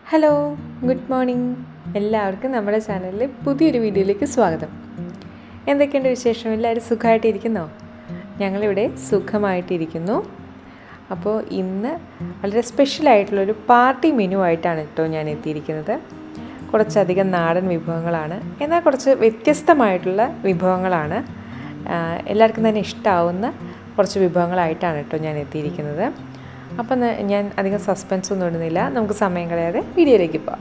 hello good morning എല്ലാവർക്കും നമ്മുടെ ചാനലിൽ പുതിയൊരു വീഡിയോയിലേക്ക് സ്വാഗതം എന്തൊക്കെയുണ്ട് വിശേഷം എല്ലാവരും സുഖമായിട്ടിരിക്കുന്നോ ഞങ്ങളിവിടെ സുഖമായിട്ടിരിക്കുന്നു അപ്പോൾ ഇന്ന് വളരെ സ്പെഷ്യലായിട്ടുള്ളൊരു പാർട്ടി മെനു ആയിട്ടാണ് കേട്ടോ ഞാൻ എത്തിയിരിക്കുന്നത് കുറച്ചധികം നാടൻ വിഭവങ്ങളാണ് എന്നാൽ കുറച്ച് വ്യത്യസ്തമായിട്ടുള്ള വിഭവങ്ങളാണ് ആഹ് എല്ലാവർക്കും തന്നെ ഇഷ്ടമാവുന്ന കുറച്ച് വിഭവങ്ങളായിട്ടാണ് കേട്ടോ ഞാൻ എത്തിയിരിക്കുന്നത് അപ്പം ന- ഞാൻ അധികം സസ്പെൻസ് ഒന്നും ഇടുന്നില്ല നമുക്ക് സമയം കളയാതെ വീഡിയോയിലേക്ക് പോവാം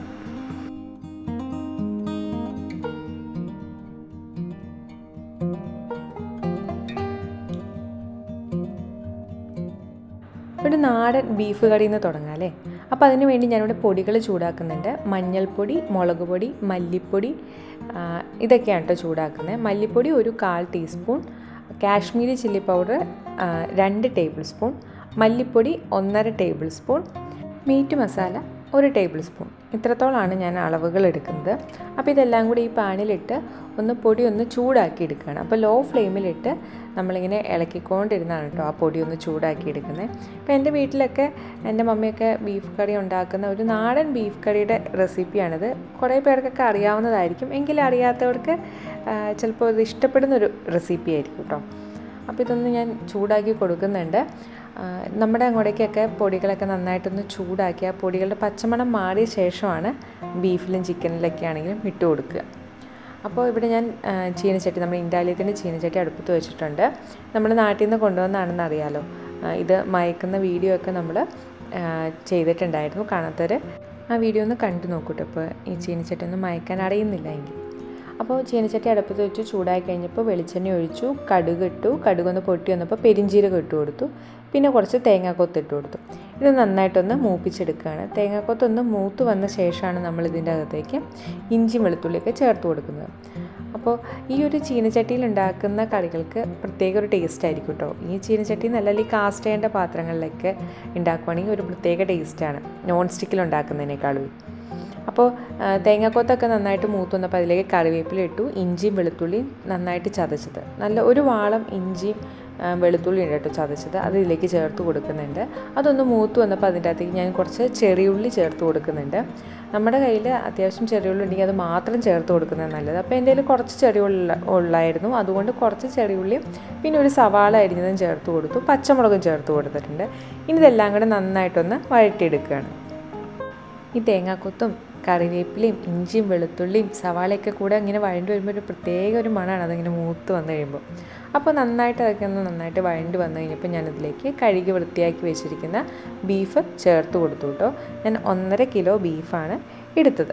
ഒരു നാടൻ ബീഫ് കറിയിൽ നിന്ന് തുടങ്ങാം അല്ലേ അപ്പോൾ അതിന് വേണ്ടി ഞാനിവിടെ പൊടികൾ ചൂടാക്കുന്നുണ്ട് മഞ്ഞൾപ്പൊടി മുളക് പൊടി മല്ലിപ്പൊടി ആ, ഇതൊക്കെയാണ് കേട്ടോ ചൂടാക്കുന്നത് മല്ലിപ്പൊടി ഒരു കാൽ ടീസ്പൂൺ കാശ്മീരി ചില്ലി പൗഡർ ആ, രണ്ട് ടേബിൾ സ്പൂൺ മല്ലിപ്പൊടി ഒന്നര ടേബിൾ സ്പൂൺ മീറ്റ് മസാല ഒരു ടേബിൾ സ്പൂൺ ഇത്രത്തോളമാണ് ഞാൻ അളവുകൾ എടുക്കുന്നത് അപ്പോൾ ഇതെല്ലാം കൂടി ഈ പാനിലിട്ട് ഒന്ന് പൊടി ഒന്ന് ചൂടാക്കി എടുക്കുകയാണ് അപ്പോൾ ലോ ഫ്ലെയിമിലിട്ട് നമ്മളിങ്ങനെ ഇളക്കിക്കൊണ്ടിരുന്നാണ് കേട്ടോ ആ പൊടി ഒന്ന് ചൂടാക്കി എടുക്കുന്നത് ഇപ്പോൾ എൻ്റെ വീട്ടിലൊക്കെ എൻ്റെ മമ്മിയൊക്കെ ബീഫ് കറി ഉണ്ടാക്കുന്ന ഒരു നാടൻ ബീഫ് കറിയുടെ റെസിപ്പിയാണിത് കുറേ പേർക്കൊക്കെ അറിയാവുന്നതായിരിക്കും എങ്കിലും അറിയാത്തവർക്ക് ആ, ചിലപ്പോൾ ഇത് ഇഷ്ടപ്പെടുന്ന ഒരു റെസിപ്പി ആയിരിക്കും കേട്ടോ അപ്പോൾ ഇതൊന്ന് ഞാൻ ചൂടാക്കി കൊടുക്കുന്നുണ്ട് ആ, നമ്മുടെ അങ്ങോട്ടേക്കൊക്കെ പൊടികളൊക്കെ നന്നായിട്ടൊന്ന് ചൂടാക്കി ആ പൊടികളുടെ പച്ചമണം മാറിയ ശേഷമാണ് ബീഫിലും ചിക്കനിലൊക്കെ ആണെങ്കിലും ഇട്ട് കൊടുക്കുക അപ്പോൾ ഇവിടെ ഞാൻ ആ, ചീനച്ചട്ടി നമ്മുടെ ഇൻഡാലിയത്തിൻ്റെ ചീനച്ചട്ടി അടുപ്പത്ത് വെച്ചിട്ടുണ്ട് നമ്മൾ നാട്ടിൽ നിന്ന് കൊണ്ടുവന്നാണെന്ന് അറിയാലോ ആ, ഇത് മയക്കുന്ന വീഡിയോ ഒക്കെ നമ്മൾ ആ, ചെയ്തിട്ടുണ്ടായിരുന്നു കാണാത്തവർ ആ വീഡിയോ ഒന്ന് കണ്ടു നോക്കൂട്ടോ ഇപ്പോൾ ഈ ചീനച്ചട്ടി ഒന്നും മയക്കാൻ അറിയുന്നില്ല എങ്കിൽ അപ്പോൾ ചീനച്ചട്ടി അടുപ്പത്ത് വെച്ച് ചൂടായി കഴിഞ്ഞപ്പോൾ വെളിച്ചെണ്ണ ഒഴിച്ചു കടുക് ഇട്ടു കടുകൊന്ന് പൊട്ടി വന്നപ്പോൾ പെരിഞ്ചീരകം ഇട്ട് കൊടുത്തു പിന്നെ കുറച്ച് തേങ്ങാക്കൊത്ത് ഇട്ട് കൊടുത്തു ഇത് നന്നായിട്ടൊന്ന് മൂപ്പിച്ചെടുക്കുകയാണ് തേങ്ങാക്കൊത്തൊന്ന് മൂത്ത് വന്ന ശേഷമാണ് നമ്മൾ ഇതിൻ്റെ അകത്തേക്ക് ഇഞ്ചി വെളുത്തുള്ളിയൊക്കെ ചേർത്ത് കൊടുക്കുന്നത് അപ്പോൾ ഈ ഒരു ചീനച്ചട്ടിയിൽ ഉണ്ടാക്കുന്ന കറികൾക്ക് പ്രത്യേക ഒരു ടേസ്റ്റ് ആയിരിക്കും കേട്ടോ ഈ ചീനച്ചട്ടി എന്നല്ല ഈ കാസ്റ്റ് ചെയ്യേണ്ട പാത്രങ്ങളിലൊക്കെ ഉണ്ടാക്കുവാണെങ്കിൽ ഒരു പ്രത്യേക ടേസ്റ്റാണ് നോൺ സ്റ്റിക്കിൽ ഉണ്ടാക്കുന്നതിനേക്കാളും അപ്പോൾ ആ, തേങ്ങാക്കൊത്തൊക്കെ നന്നായിട്ട് മൂത്ത് വന്നപ്പോൾ അതിലേക്ക് കറിവേപ്പില ഇട്ടു ഇഞ്ചിയും വെളുത്തുള്ളിയും നന്നായിട്ട് ചതച്ചത് നല്ല ഒരു വാളം ഇഞ്ചിയും ആ, വെളുത്തുള്ളിയും ഉണ്ട് കേട്ടോ ചതച്ചത് അത് ഇതിലേക്ക് ചേർത്ത് കൊടുക്കുന്നുണ്ട് അതൊന്ന് മൂത്ത് വന്നപ്പോൾ അതിൻ്റെ അകത്തേക്ക് ഞാൻ കുറച്ച് ചെറിയുള്ളി ചേർത്ത് കൊടുക്കുന്നുണ്ട് നമ്മുടെ കയ്യിൽ അത്യാവശ്യം ചെറിയുള്ളി ഉണ്ടെങ്കിൽ അത് മാത്രം ചേർത്ത് കൊടുക്കുന്നത് നല്ലത് അപ്പോൾ എൻ്റെ കയ്യിൽ കുറച്ച് ചെറിയുള്ളി ഉള്ളായിരുന്നു അതുകൊണ്ട് കുറച്ച് ചെറിയുള്ളിയും പിന്നെ ഒരു സവാള അരിഞ്ഞതും ചേർത്ത് കൊടുത്തു പച്ചമുളകും ചേർത്ത് കൊടുത്തിട്ടുണ്ട് ഇനി ഇതെല്ലാം കൂടെ നന്നായിട്ടൊന്ന് വഴറ്റിയെടുക്കുകയാണ് ഈ തേങ്ങാക്കൊത്തും കറിവേപ്പിലയും ഇഞ്ചിയും വെളുത്തുള്ളിയും സവാളയൊക്കെ കൂടെ ഇങ്ങനെ വഴണ്ടി വരുമ്പോൾ ഒരു പ്രത്യേക ഒരു മണമാണ് അതിങ്ങനെ മൂത്ത് വന്നു കഴിയുമ്പോൾ അപ്പോൾ നന്നായിട്ട് അതൊക്കെ ഒന്ന് നന്നായിട്ട് വഴണ്ടി വന്നു കഴിഞ്ഞപ്പോൾ ഞാനിതിലേക്ക് കഴുകി വൃത്തിയാക്കി വെച്ചിരിക്കുന്ന ബീഫ് ചേർത്ത് കൊടുത്തു കേട്ടോ ഞാൻ ഒന്നര കിലോ ബീഫാണ് എടുത്തത്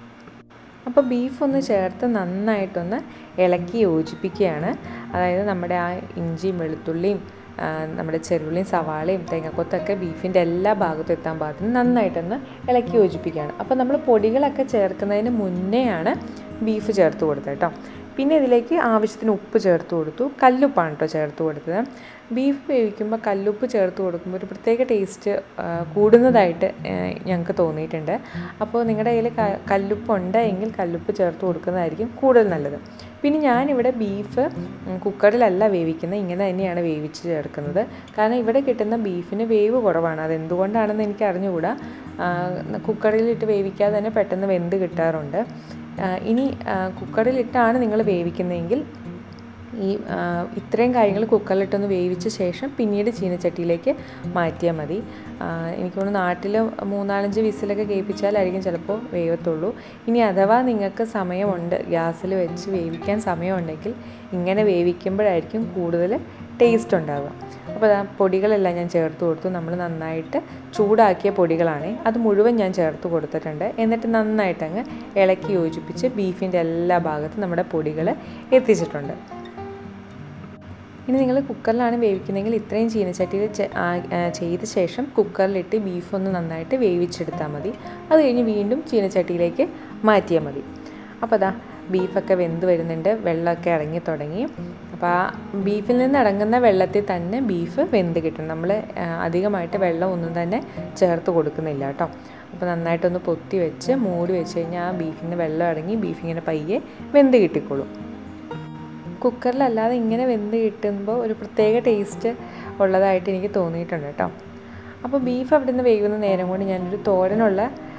അപ്പോൾ ബീഫ് ഒന്ന് ചേർത്ത് നന്നായിട്ടൊന്ന് ഇളക്കി യോജിപ്പിക്കുകയാണ് അതായത് നമ്മുടെ ആ ഇഞ്ചിയും വെളുത്തുള്ളിയും ആ, നമ്മുടെ ചെറുള്ളിയും സവാളയും തേങ്ങാക്കൊത്തൊക്കെ ബീഫിൻ്റെ എല്ലാ ഭാഗത്തും എത്താൻ പാകത്തിന് നന്നായിട്ടൊന്ന് ഇളക്കി യോജിപ്പിക്കുകയാണ് അപ്പോൾ നമ്മൾ പൊടികളൊക്കെ ചേർക്കുന്നതിന് മുന്നെയാണ് ബീഫ് ചേർത്ത് കൊടുത്തത് കേട്ടോ പിന്നെ ഇതിലേക്ക് ആവശ്യത്തിന് ഉപ്പ് ചേർത്ത് കൊടുത്തു കല്ലുപ്പാണ് കേട്ടോ ചേർത്ത് കൊടുത്തത് ബീഫ് വേവിക്കുമ്പോൾ കല്ലുപ്പ് ചേർത്ത് കൊടുക്കുമ്പോൾ ഒരു പ്രത്യേക ടേസ്റ്റ് കൂടുന്നതായിട്ട് ആ, ഞങ്ങൾക്ക് തോന്നിയിട്ടുണ്ട് അപ്പോൾ നിങ്ങളുടെ കയ്യിൽ ക- കല്ലുപ്പ് ഉണ്ടെങ്കിൽ കല്ലുപ്പ് ചേർത്ത് കൊടുക്കുന്നതായിരിക്കും കൂടുതൽ നല്ലത് പിന്നെ ഞാനിവിടെ ബീഫ് ഉം, കുക്കറിലല്ല വേവിക്കുന്നത് ഇങ്ങനെ തന്നെയാണ് വേവിച്ച് ചേർക്കുന്നത് കാരണം ഇവിടെ കിട്ടുന്ന ബീഫിന് വേവ് കുറവാണ് അത് എന്തുകൊണ്ടാണെന്ന് എനിക്ക് അറിഞ്ഞുകൂടാ ആ, കുക്കറിലിട്ട് വേവിക്കാതെ തന്നെ പെട്ടെന്ന് വെന്ത് കിട്ടാറുണ്ട് ആ, ഇനി ആ, കുക്കറിലിട്ടാണ് നിങ്ങൾ വേവിക്കുന്നതെങ്കിൽ ഈ ആ, ഇത്രയും കാര്യങ്ങൾ കുക്കറിലിട്ടൊന്ന് വേവിച്ച ശേഷം പിന്നീട് ചീനച്ചട്ടിയിലേക്ക് മാറ്റിയാൽ മതി ആ, എനിക്ക് തോന്നുന്നു നാട്ടിൽ മൂന്നാലഞ്ച് വിസിലൊക്കെ കേൾപ്പിച്ചാലായിരിക്കും ചിലപ്പോൾ വേവത്തുള്ളൂ ഇനി അഥവാ നിങ്ങൾക്ക് സമയമുണ്ട് ഗ്യാസിൽ വെച്ച് വേവിക്കാൻ സമയമുണ്ടെങ്കിൽ ഇങ്ങനെ വേവിക്കുമ്പോഴായിരിക്കും കൂടുതൽ ടേസ്റ്റ് ഉണ്ടാവുക അപ്പോൾ ആ പൊടികളെല്ലാം ഞാൻ ചേർത്ത് കൊടുത്തു നമ്മൾ നന്നായിട്ട് ചൂടാക്കിയ പൊടികളാണ് അത് മുഴുവൻ ഞാൻ ചേർത്ത് കൊടുത്തിട്ടുണ്ട് എന്നിട്ട് നന്നായിട്ട് അങ്ങ് ഇളക്കി യോജിപ്പിച്ച് ബീഫിൻ്റെ എല്ലാ ഭാഗത്തും നമ്മുടെ പൊടികൾ എത്തിച്ചിട്ടുണ്ട് ഇനി നിങ്ങൾ കുക്കറിലാണ് വേവിക്കുന്നതെങ്കിൽ ഇത്രയും ചീനച്ചട്ടിയിൽ ചെ- ആ- ആ, ചെയ്ത ശേഷം കുക്കറിലിട്ട് ബീഫ് ഒന്ന് നന്നായിട്ട് വേവിച്ചെടുത്താൽ മതി അത് കഴിഞ്ഞ് വീണ്ടും ചീനച്ചട്ടിയിലേക്ക് മാറ്റിയാൽ മതി അപ്പോൾ അതാ ബീഫൊക്കെ വെന്ത് വരുന്നുണ്ട് വെള്ളമൊക്കെ ഇറങ്ങി തുടങ്ങി അപ്പോൾ ആ ബീഫിൽ നിന്ന് ഇറങ്ങുന്ന വെള്ളത്തിൽ തന്നെ ബീഫ് വെന്ത് കിട്ടും നമ്മൾ ആ, അധികമായിട്ട് വെള്ളം ഒന്നും തന്നെ ചേർത്ത് കൊടുക്കുന്നില്ല കേട്ടോ അപ്പോൾ നന്നായിട്ടൊന്ന് പൊത്തി വെച്ച് മൂടി വെച്ച് കഴിഞ്ഞാൽ ആ ബീഫിന് വെള്ളം ഇറങ്ങി ബീഫ് ഇങ്ങനെ പയ്യെ വെന്ത് കിട്ടിക്കോളും കുക്കറിലല്ലാതെ ഇങ്ങനെ വെന്ത് കിട്ടുമ്പോൾ ഒരു പ്രത്യേക ടേസ്റ്റ് ഉള്ളതായിട്ട് എനിക്ക് തോന്നിയിട്ടുണ്ട് കേട്ടോ അപ്പോൾ ബീഫ് അവിടെ നിന്ന് വേകുന്ന നേരം കൊണ്ട് ഞാനൊരു തോരനുള്ള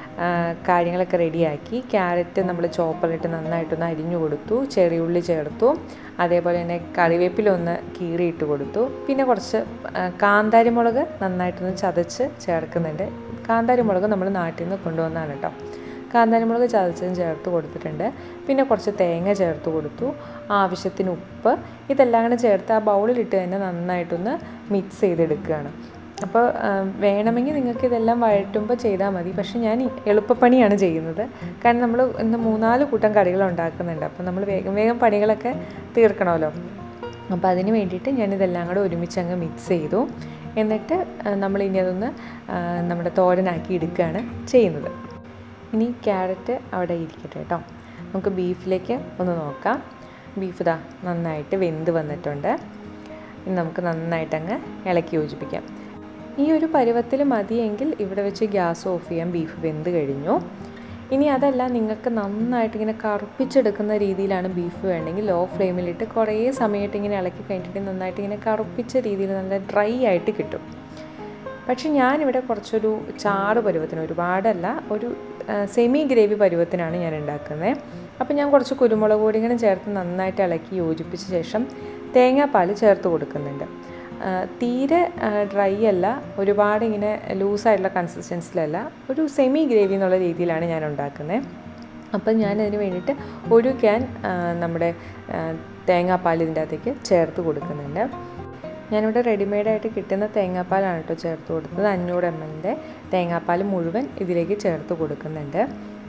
ആ, കാര്യങ്ങളൊക്കെ റെഡിയാക്കി ക്യാരറ്റ് നമ്മൾ ചോപ്പറിലിട്ട് നന്നായിട്ടൊന്ന് അരിഞ്ഞു കൊടുത്തു ചെറിയുള്ളി ചേർത്തു അതേപോലെ തന്നെ കറിവേപ്പില ഒന്ന് കീറിയിട്ട് കൊടുത്തു പിന്നെ കുറച്ച് ആ, കാന്താരി മുളക് നന്നായിട്ടൊന്ന് ചതച്ച് ചേർക്കുന്നുണ്ട് കാന്താരി മുളക് നമ്മൾ നാട്ടിൽ നിന്ന് കൊണ്ടുവന്നതാണ് കേട്ടോ കാന്താരിമുളക് ചതച്ചതും ചേർത്ത് കൊടുത്തിട്ടുണ്ട് പിന്നെ കുറച്ച് തേങ്ങ ചേർത്ത് കൊടുത്തു ആവശ്യത്തിന് ഉപ്പ് ഇതെല്ലാം കൂടെ ചേർത്ത് ആ ബൗളിലിട്ട് തന്നെ നന്നായിട്ടൊന്ന് മിക്സ് ചെയ്തെടുക്കുകയാണ് അപ്പോൾ ആ, വേണമെങ്കിൽ നിങ്ങൾക്ക് ഇതെല്ലാം വഴറ്റുമ്പോൾ ചെയ്താൽ മതി പക്ഷേ ഞാൻ ഈ എളുപ്പപ്പണിയാണ് ചെയ്യുന്നത് കാരണം നമ്മൾ ഇന്ന് മൂന്നാല് കൂട്ടം കറികൾ ഉണ്ടാക്കുന്നുണ്ട് അപ്പോൾ നമ്മൾ വേഗം വേഗം പണികളൊക്കെ തീർക്കണമല്ലോ അപ്പോൾ അതിന് വേണ്ടിയിട്ട് ഞാനിതെല്ലാം കൂടെ ഒരുമിച്ച് അങ്ങ് മിക്സ് ചെയ്തു എന്നിട്ട് നമ്മൾ ഇനി അതൊന്ന് ആ, നമ്മുടെ തോരനാക്കി എടുക്കുകയാണ് ചെയ്യുന്നത് ഇനി ക്യാരറ്റ് അവിടെ ഇരിക്കട്ടെ കേട്ടോ നമുക്ക് ബീഫിലേക്ക് ഒന്ന് നോക്കാം ബീഫ് ഇതാ നന്നായിട്ട് വെന്ത് വന്നിട്ടുണ്ട് ഇനി നമുക്ക് നന്നായിട്ട് അങ്ങ് ഇളക്കി യോജിപ്പിക്കാം ഈ ഒരു പരുവത്തിൽ മതിയെങ്കിൽ ഇവിടെ വെച്ച് ഗ്യാസ് ഓഫ് ചെയ്യാം ബീഫ് വെന്ത് കഴിഞ്ഞു ഇനി അതല്ല നിങ്ങൾക്ക് നന്നായിട്ട് ഇങ്ങനെ കറുപ്പിച്ചെടുക്കുന്ന രീതിയിലാണ് ബീഫ് വേണമെങ്കിൽ ലോ ഫ്ലെയിമിലിട്ട് കുറേ സമയമായിട്ട് ഇങ്ങനെ ഇളക്കി കഴിഞ്ഞിട്ട് നന്നായിട്ട് ഇങ്ങനെ കറുപ്പിച്ച രീതിയിൽ നല്ല ഡ്രൈ ആയിട്ട് കിട്ടും പക്ഷെ ഞാനിവിടെ കുറച്ചൊരു ചാറ് പരുവത്തിന് ഒരുപാടല്ല ഒരു സെമി ഗ്രേവി പരുവത്തിനാണ് ഞാൻ ഉണ്ടാക്കുന്നത് അപ്പോൾ ഞാൻ കുറച്ച് കുരുമുളക് പൊടി ഇങ്ങനെ ചേർത്ത് നന്നായിട്ട് ഇളക്കി യോജിപ്പിച്ച ശേഷം തേങ്ങാപ്പാൽ ചേർത്ത് കൊടുക്കുന്നുണ്ട് ആ, തീരെ ഡ്രൈ അല്ല ഒരുപാട് ഇങ്ങനെ ലൂസായിട്ടുള്ള കൺസിസ്റ്റൻസിലല്ല ഒരു സെമി ഗ്രേവി എന്നുള്ള രീതിയിലാണ് ഞാൻ ഉണ്ടാക്കുന്നത് അപ്പം ഞാൻ അതിന് വേണ്ടിയിട്ട് ഒരു ക്യാൻ ആ, നമ്മുടെ ആ, തേങ്ങാപ്പാൽ ഇതിൻ്റെ അകത്തേക്ക് ചേർത്ത് കൊടുക്കുന്നുണ്ട് ഞാനിവിടെ റെഡിമെയ്ഡായിട്ട് കിട്ടുന്ന തേങ്ങാപ്പാലാണ് കേട്ടോ ചേർത്ത് കൊടുത്തത് അഞ്ഞൂറ് എം എല്ലിൻ്റെ തേങ്ങാപ്പാൽ മുഴുവൻ ഇതിലേക്ക് ചേർത്ത് കൊടുക്കുന്നുണ്ട്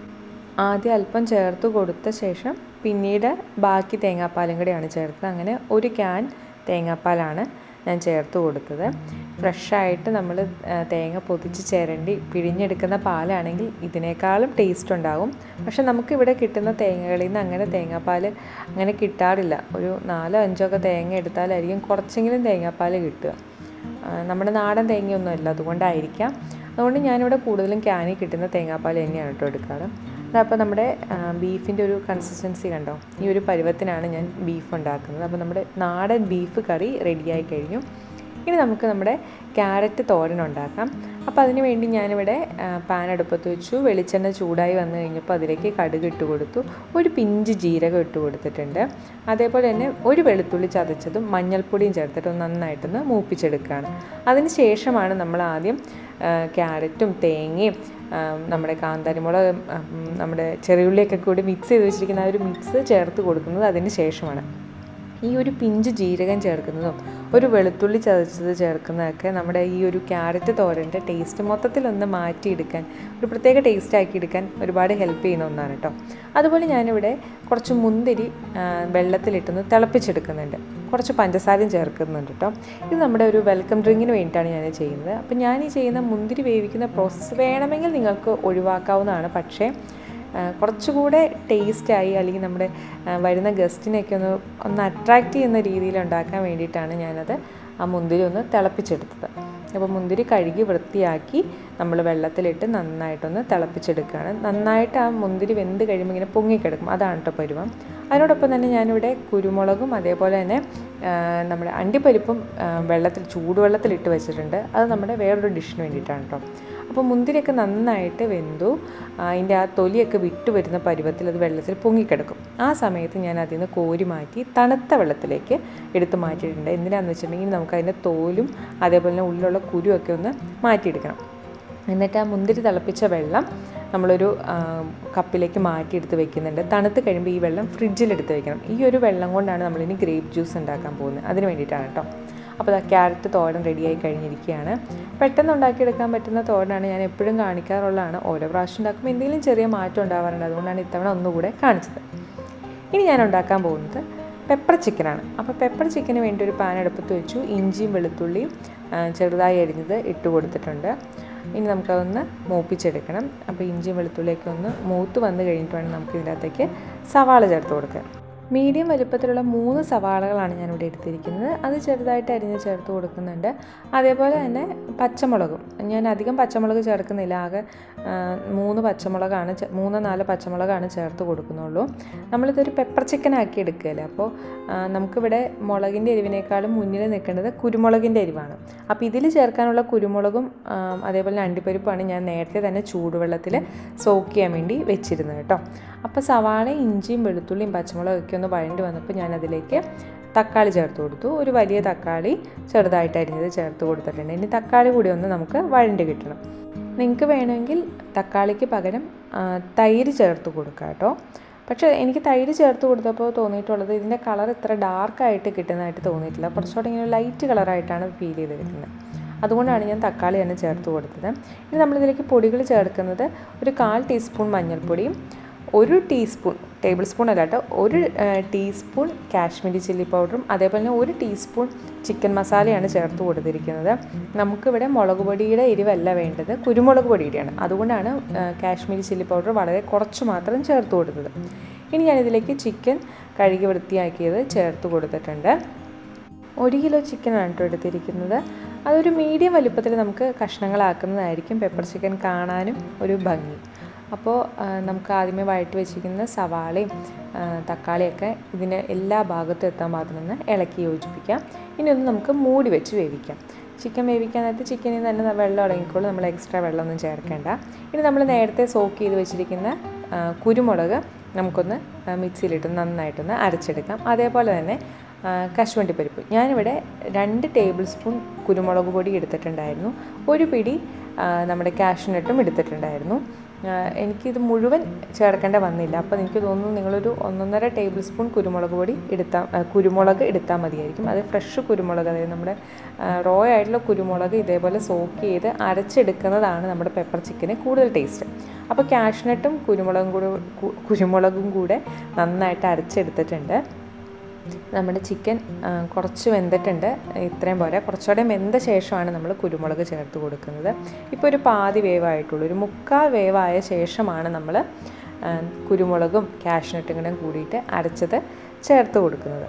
ആദ്യം അല്പം ചേർത്ത് കൊടുത്ത ശേഷം പിന്നീട് ബാക്കി തേങ്ങാപ്പാലും കൂടെയാണ് ചേർത്തത് അങ്ങനെ ഒരു ക്യാൻ തേങ്ങാപ്പാലാണ് ഞാൻ ചേർത്ത് കൊടുത്തത് ഫ്രഷായിട്ട് നമ്മൾ തേങ്ങ പൊതിച്ച് ചേരണ്ടി പിഴിഞ്ഞെടുക്കുന്ന പാലാണെങ്കിൽ ഇതിനേക്കാളും ടേസ്റ്റ് ഉണ്ടാകും പക്ഷെ നമുക്കിവിടെ കിട്ടുന്ന തേങ്ങകളിൽ നിന്ന് അങ്ങനെ തേങ്ങാപ്പാൽ അങ്ങനെ കിട്ടാറില്ല ഒരു നാലോ അഞ്ചോ ഒക്കെ തേങ്ങ എടുത്താലായിരിക്കും കുറച്ചെങ്കിലും തേങ്ങാപ്പാൽ കിട്ടുക ആ, നമ്മുടെ നാടൻ തേങ്ങയൊന്നും അല്ല അതുകൊണ്ടായിരിക്കാം അതുകൊണ്ട് ഞാനിവിടെ കൂടുതലും ക്യാനിൽ കിട്ടുന്ന തേങ്ങാപ്പാൽ തന്നെയാണ് കേട്ടോ എടുക്കാറ് അപ്പോൾ നമ്മുടെ ബീഫിൻ്റെ ഒരു കൺസിസ്റ്റൻസി കണ്ടോ ഈ ഒരു പരുവത്തിനാണ് ഞാൻ ബീഫ് ഉണ്ടാക്കുന്നത് അപ്പോൾ നമ്മുടെ നാടൻ ബീഫ് കറി റെഡിയായി കഴിഞ്ഞു ഇനി നമുക്ക് നമ്മുടെ ക്യാരറ്റ് തോരൻ ഉണ്ടാക്കാം അപ്പോൾ അതിന് വേണ്ടി ഞാനിവിടെ ആ, പാൻ അടുപ്പത്ത് വെച്ചു വെളിച്ചെണ്ണ ചൂടായി വന്നു കഴിഞ്ഞപ്പോൾ അതിലേക്ക് കടുക് ഇട്ട് കൊടുത്തു ഒരു പിഞ്ച് ജീരകം ഇട്ട് കൊടുത്തിട്ടുണ്ട് അതേപോലെ തന്നെ ഒരു വെളുത്തുള്ളി ചതച്ചതും മഞ്ഞൾപ്പൊടിയും ചേർത്തിട്ട് ഒന്ന് നന്നായിട്ടൊന്ന് മൂപ്പിച്ചെടുക്കുകയാണ് അതിന് ശേഷമാണ് നമ്മൾ ആദ്യം ആ, ക്യാരറ്റും തേങ്ങയും ആ, നമ്മുടെ കാന്താരിമുളക് ഉം, നമ്മുടെ ചെറിയുള്ളിയൊക്കെ കൂടി മിക്സ് ചെയ്ത് വെച്ചിരിക്കുന്ന ആ ഒരു മിക്സ് ചേർത്ത് കൊടുക്കുന്നത് അതിന് ശേഷമാണ് ഈ ഒരു പിഞ്ച് ജീരകം ചേർക്കുന്നതും ഒരു വെളുത്തുള്ളി ചതച്ചത് ചേർക്കുന്നതൊക്കെ നമ്മുടെ ഈ ഒരു ക്യാരറ്റ് തോരൻ്റെ ടേസ്റ്റ് മൊത്തത്തിലൊന്ന് മാറ്റിയെടുക്കാൻ ഒരു പ്രത്യേക ടേസ്റ്റ് ആക്കി എടുക്കാൻ ഒരുപാട് ഹെൽപ്പ് ചെയ്യുന്ന ഒന്നാണ് കേട്ടോ അതുപോലെ ഞാനിവിടെ കുറച്ച് മുന്തിരി ആ, വെള്ളത്തിലിട്ടൊന്ന് തിളപ്പിച്ചെടുക്കുന്നുണ്ട് കുറച്ച് പഞ്ചസാരയും ചേർക്കുന്നുണ്ട് കേട്ടോ ഇത് നമ്മുടെ ഒരു വെൽക്കം ഡ്രിങ്കിന് വേണ്ടിയിട്ടാണ് ഞാൻ ചെയ്യുന്നത് അപ്പോൾ ഞാൻ ഈ ചെയ്യുന്ന മുന്തിരി വേവിക്കുന്ന പ്രോസസ്സ് വേണമെങ്കിൽ നിങ്ങൾക്ക് ഒഴിവാക്കാവുന്നതാണ് പക്ഷേ ആ, കുറച്ചുകൂടെ ടേസ്റ്റായി അല്ലെങ്കിൽ നമ്മുടെ ആ, വരുന്ന ഗസ്റ്റിനെയൊക്കെ ഒന്ന് ഒന്ന് അട്രാക്റ്റ് ചെയ്യുന്ന രീതിയിൽ ഉണ്ടാക്കാൻ വേണ്ടിയിട്ടാണ് ഞാനത് ആ മുന്തിരി ഒന്ന് തിളപ്പിച്ചെടുത്തത് അപ്പോൾ മുന്തിരി കഴുകി വൃത്തിയാക്കി നമ്മൾ വെള്ളത്തിലിട്ട് നന്നായിട്ടൊന്ന് തിളപ്പിച്ചെടുക്കുകയാണ് നന്നായിട്ട് ആ മുന്തിരി വെന്ത് കഴിയുമ്പോൾ ഇങ്ങനെ പൊങ്ങിക്കിടക്കും അതാണ് കേട്ടോ പരുവം അതിനോടൊപ്പം തന്നെ ഞാനിവിടെ കുരുമുളകും അതേപോലെ തന്നെ ആ, നമ്മുടെ അണ്ടിപ്പരിപ്പും ആ, വെള്ളത്തിൽ ചൂടുവെള്ളത്തിലിട്ട് വെച്ചിട്ടുണ്ട് അത് നമ്മുടെ വേറൊരു ഡിഷിന് വേണ്ടിയിട്ടാണ് കേട്ടോ അപ്പോൾ മുന്തിരിയൊക്കെ നന്നായിട്ട് വെന്തു ആ, അതിൻ്റെ ആ തൊലിയൊക്കെ വിട്ടു വരുന്ന പരുവത്തിൽ അത് വെള്ളത്തിൽ പൊങ്ങിക്കിടക്കും ആ സമയത്ത് ഞാൻ അതിൽ നിന്ന് കോരി മാറ്റി തണുത്ത വെള്ളത്തിലേക്ക് എടുത്ത് മാറ്റിയിട്ടുണ്ട് എന്തിനാണെന്ന് വെച്ചിട്ടുണ്ടെങ്കിൽ നമുക്ക് അതിൻ്റെ തോലും അതേപോലെ തന്നെ ഉള്ളിലുള്ള കുരുവൊക്കെ ഒന്ന് മാറ്റിയെടുക്കണം എന്നിട്ട് ആ മുന്തിരി തിളപ്പിച്ച വെള്ളം നമ്മളൊരു ആ, കപ്പിലേക്ക് മാറ്റിയെടുത്ത് വെക്കുന്നുണ്ട് തണുത്ത് കഴിയുമ്പോൾ ഈ വെള്ളം ഫ്രിഡ്ജിലെടുത്ത് വെക്കണം ഈ ഒരു വെള്ളം കൊണ്ടാണ് നമ്മളിനി ഗ്രേപ്പ് ജ്യൂസ് ഉണ്ടാക്കാൻ പോകുന്നത് അതിന് വേണ്ടിയിട്ടാണ് കേട്ടോ അപ്പോൾ ആ ക്യാരറ്റ് തോരൻ റെഡിയായി കഴിഞ്ഞിരിക്കുകയാണ് പെട്ടെന്ന് ഉണ്ടാക്കിയെടുക്കാൻ പറ്റുന്ന തോരനാണ് ഞാൻ എപ്പോഴും കാണിക്കാറുള്ളതാണ് ഓരോ പ്രാവശ്യം ഉണ്ടാക്കുമ്പോൾ എന്തെങ്കിലും ചെറിയ മാറ്റം ഉണ്ടാവാറുണ്ട് അതുകൊണ്ടാണ് ഇത്തവണ ഒന്നുകൂടെ കാണിച്ചത് ഇനി ഞാൻ ഉണ്ടാക്കാൻ പോകുന്നത് പെപ്പർ ചിക്കനാണ് അപ്പോൾ പെപ്പർ ചിക്കന് വേണ്ടി ഒരു പാൻ അടുപ്പത്ത് വെച്ചു ഇഞ്ചിയും വെളുത്തുള്ളിയും ആ, ചെറുതായി അരിഞ്ഞത് ഇട്ട് കൊടുത്തിട്ടുണ്ട് ഇനി നമുക്കതൊന്ന് മൂപ്പിച്ചെടുക്കണം അപ്പോൾ ഇഞ്ചിയും വെളുത്തുള്ളിയൊക്കെ ഒന്ന് മൂത്ത് വന്ന് കഴിഞ്ഞിട്ട് വേണം നമുക്ക് ഇതിൻ്റെ അകത്തേക്ക് സവാള ചേർത്ത് കൊടുക്കാൻ മീഡിയം വലുപ്പത്തിലുള്ള മൂന്ന് സവാളകളാണ് ഞാനിവിടെ എടുത്തിരിക്കുന്നത് അത് ചെറുതായിട്ട് അരിഞ്ഞ് ചേർത്ത് കൊടുക്കുന്നുണ്ട് അതേപോലെ തന്നെ പച്ചമുളകും ഞാൻ അധികം പച്ചമുളക് ചേർക്കുന്നില്ല ആകെ ആ, മൂന്ന് പച്ചമുളകാണ് ചേ- മൂന്ന് നാല് പച്ചമുളകാണ് ചേർത്ത് കൊടുക്കുന്നുള്ളൂ നമ്മളിതൊരു പെപ്പർ ചിക്കൻ ആക്കി എടുക്കുകയല്ലേ അപ്പോൾ ആ, നമുക്കിവിടെ മുളകിൻ്റെ എരിവിനേക്കാളും മുന്നിൽ നിൽക്കേണ്ടത് കുരുമുളകിൻ്റെ എരിവാണ് അപ്പോൾ ഇതിൽ ചേർക്കാനുള്ള കുരുമുളകും ആ, അതേപോലെ തന്നെ അണ്ടിപ്പരിപ്പാണ് ഞാൻ നേരത്തെ തന്നെ ചൂടുവെള്ളത്തിൽ സോക്ക് ചെയ്യാൻ വേണ്ടി വെച്ചിരുന്നത് കേട്ടോ അപ്പോൾ സവാള ഇഞ്ചിയും വെളുത്തുള്ളിയും പച്ചമുളകൊക്കെ ഒന്ന് വഴണ്ടി വന്നപ്പോൾ ഞാൻ അതിലേക്ക് തക്കാളി ചേർത്ത് കൊടുത്തു ഒരു വലിയ തക്കാളി ചെറുതായിട്ട് അരിഞ്ഞത് ചേർത്ത് കൊടുത്തിട്ടുണ്ട് ഇനി തക്കാളി കൂടി ഒന്ന് നമുക്ക് വഴണ്ടി കിട്ടണം നിങ്ങൾക്ക് വേണമെങ്കിൽ തക്കാളിക്ക് പകരം ആ, തൈര് ചേർത്ത് കൊടുക്കാം കേട്ടോ പക്ഷേ എനിക്ക് തൈര് ചേർത്ത് കൊടുത്തപ്പോൾ തോന്നിയിട്ടുള്ളത് ഇതിൻ്റെ കളർ ഇത്ര ഡാർക്കായിട്ട് കിട്ടുന്നതായിട്ട് തോന്നിയിട്ടില്ല കുറച്ചുകൂടെ ഇങ്ങനെ ലൈറ്റ് കളറായിട്ടാണ് ഫീൽ ചെയ്തിരിക്കുന്നത് അതുകൊണ്ടാണ് ഞാൻ തക്കാളി തന്നെ ചേർത്ത് കൊടുത്തത് ഇനി നമ്മളിതിലേക്ക് പൊടികൾ ചേർക്കുന്നത് ഒരു കാൽ ടീസ്പൂൺ മഞ്ഞൾപ്പൊടിയും ഒരു ടീസ്പൂൺ ടേബിൾ സ്പൂൺ അല്ല കേട്ടോ ഒരു ആ, ടീസ്പൂൺ കാശ്മീരി ചില്ലി പൗഡറും അതേപോലെ തന്നെ ഒരു ടീസ്പൂൺ ചിക്കൻ മസാലയാണ് ചേർത്ത് കൊടുത്തിരിക്കുന്നത് നമുക്കിവിടെ മുളക് പൊടിയുടെ എരിവല്ല വേണ്ടത് കുരുമുളക് പൊടിയുടെയാണ് അതുകൊണ്ടാണ് ആ, കാശ്മീരി ചില്ലി പൗഡർ വളരെ കുറച്ച് മാത്രം ചേർത്ത് കൊടുത്തത് ഇനി ഞാനിതിലേക്ക് ചിക്കൻ കഴുകി വൃത്തിയാക്കിയത് ചേർത്ത് കൊടുത്തിട്ടുണ്ട് ഒരു കിലോ ചിക്കനാണ് കേട്ടോ എടുത്തിരിക്കുന്നത് അതൊരു മീഡിയം വലുപ്പത്തിൽ നമുക്ക് കഷ്ണങ്ങളാക്കുന്നതായിരിക്കും പെപ്പർ ചിക്കൻ കാണാനും ഒരു ഭംഗി അപ്പോൾ ആ, നമുക്ക് ആദ്യമേ വഴറ്റി വെച്ചിരിക്കുന്ന സവാളയും ആ, തക്കാളിയൊക്കെ ഇതിന് എല്ലാ ഭാഗത്തും എത്താൻ പാകത്തിനൊന്ന് ഇളക്കി യോജിപ്പിക്കാം ഇനി ഒന്ന് നമുക്ക് മൂടി വെച്ച് വേവിക്കാം ചിക്കൻ വേവിക്കാൻ നേരത്ത് ചിക്കനിൽ നിന്ന് തന്നെ വെള്ളം അടങ്ങിക്കോളും നമ്മൾ എക്സ്ട്രാ വെള്ളമൊന്നും ചേർക്കേണ്ട ഇനി നമ്മൾ നേരത്തെ സോക്ക് ചെയ്ത് വെച്ചിരിക്കുന്ന ആ, കുരുമുളക് നമുക്കൊന്ന് ആ, മിക്സിയിലിട്ട് നന്നായിട്ടൊന്ന് അരച്ചെടുക്കാം അതേപോലെ തന്നെ ആ, കശുവണ്ടി പരിപ്പ് ഞാനിവിടെ രണ്ട് ടേബിൾ സ്പൂൺ കുരുമുളക് പൊടി എടുത്തിട്ടുണ്ടായിരുന്നു ഒരു പിടി ആ, നമ്മുടെ കാഷ്നട്ടും എടുത്തിട്ടുണ്ടായിരുന്നു ആ, എനിക്കിത് മുഴുവൻ ചേർക്കേണ്ട വന്നില്ല അപ്പോൾ എനിക്ക് തോന്നുന്നു നിങ്ങളൊരു ഒന്നൊന്നര ടേബിൾ സ്പൂൺ കുരുമുളക് പൊടി എടുത്താൽ ആ, കുരുമുളക് എടുത്താൽ മതിയായിരിക്കും അത് ഫ്രഷ് കുരുമുളക് അതായത് നമ്മുടെ റോ ആയിട്ടുള്ള കുരുമുളക് ഇതേപോലെ സോക്ക് ചെയ്ത് അരച്ചെടുക്കുന്നതാണ് നമ്മുടെ പെപ്പർ ചിക്കന് കൂടുതൽ ടേസ്റ്റ് അപ്പോൾ കാഷ്നട്ടും കുരുമുളകും കൂടെ കു- കുരുമുളകും കൂടെ നന്നായിട്ട് അരച്ചെടുത്തിട്ടുണ്ട് നമ്മുടെ ചിക്കൻ ആ, കുറച്ച് വെന്തിട്ടുണ്ട് ഇത്രയും പോരാ കുറച്ചുകൂടെ വെന്ത ശേഷമാണ് നമ്മൾ കുരുമുളക് ചേർത്ത് കൊടുക്കുന്നത് ഇപ്പോൾ ഒരു പാതി വേവായിട്ടുള്ളൂ ഒരു മുക്കാൽ വേവായ ശേഷമാണ് നമ്മൾ ആ, കുരുമുളകും കാഷ്നട്ടും കൂടെ കൂടിയിട്ട് അരച്ചത് ചേർത്ത് കൊടുക്കുന്നത്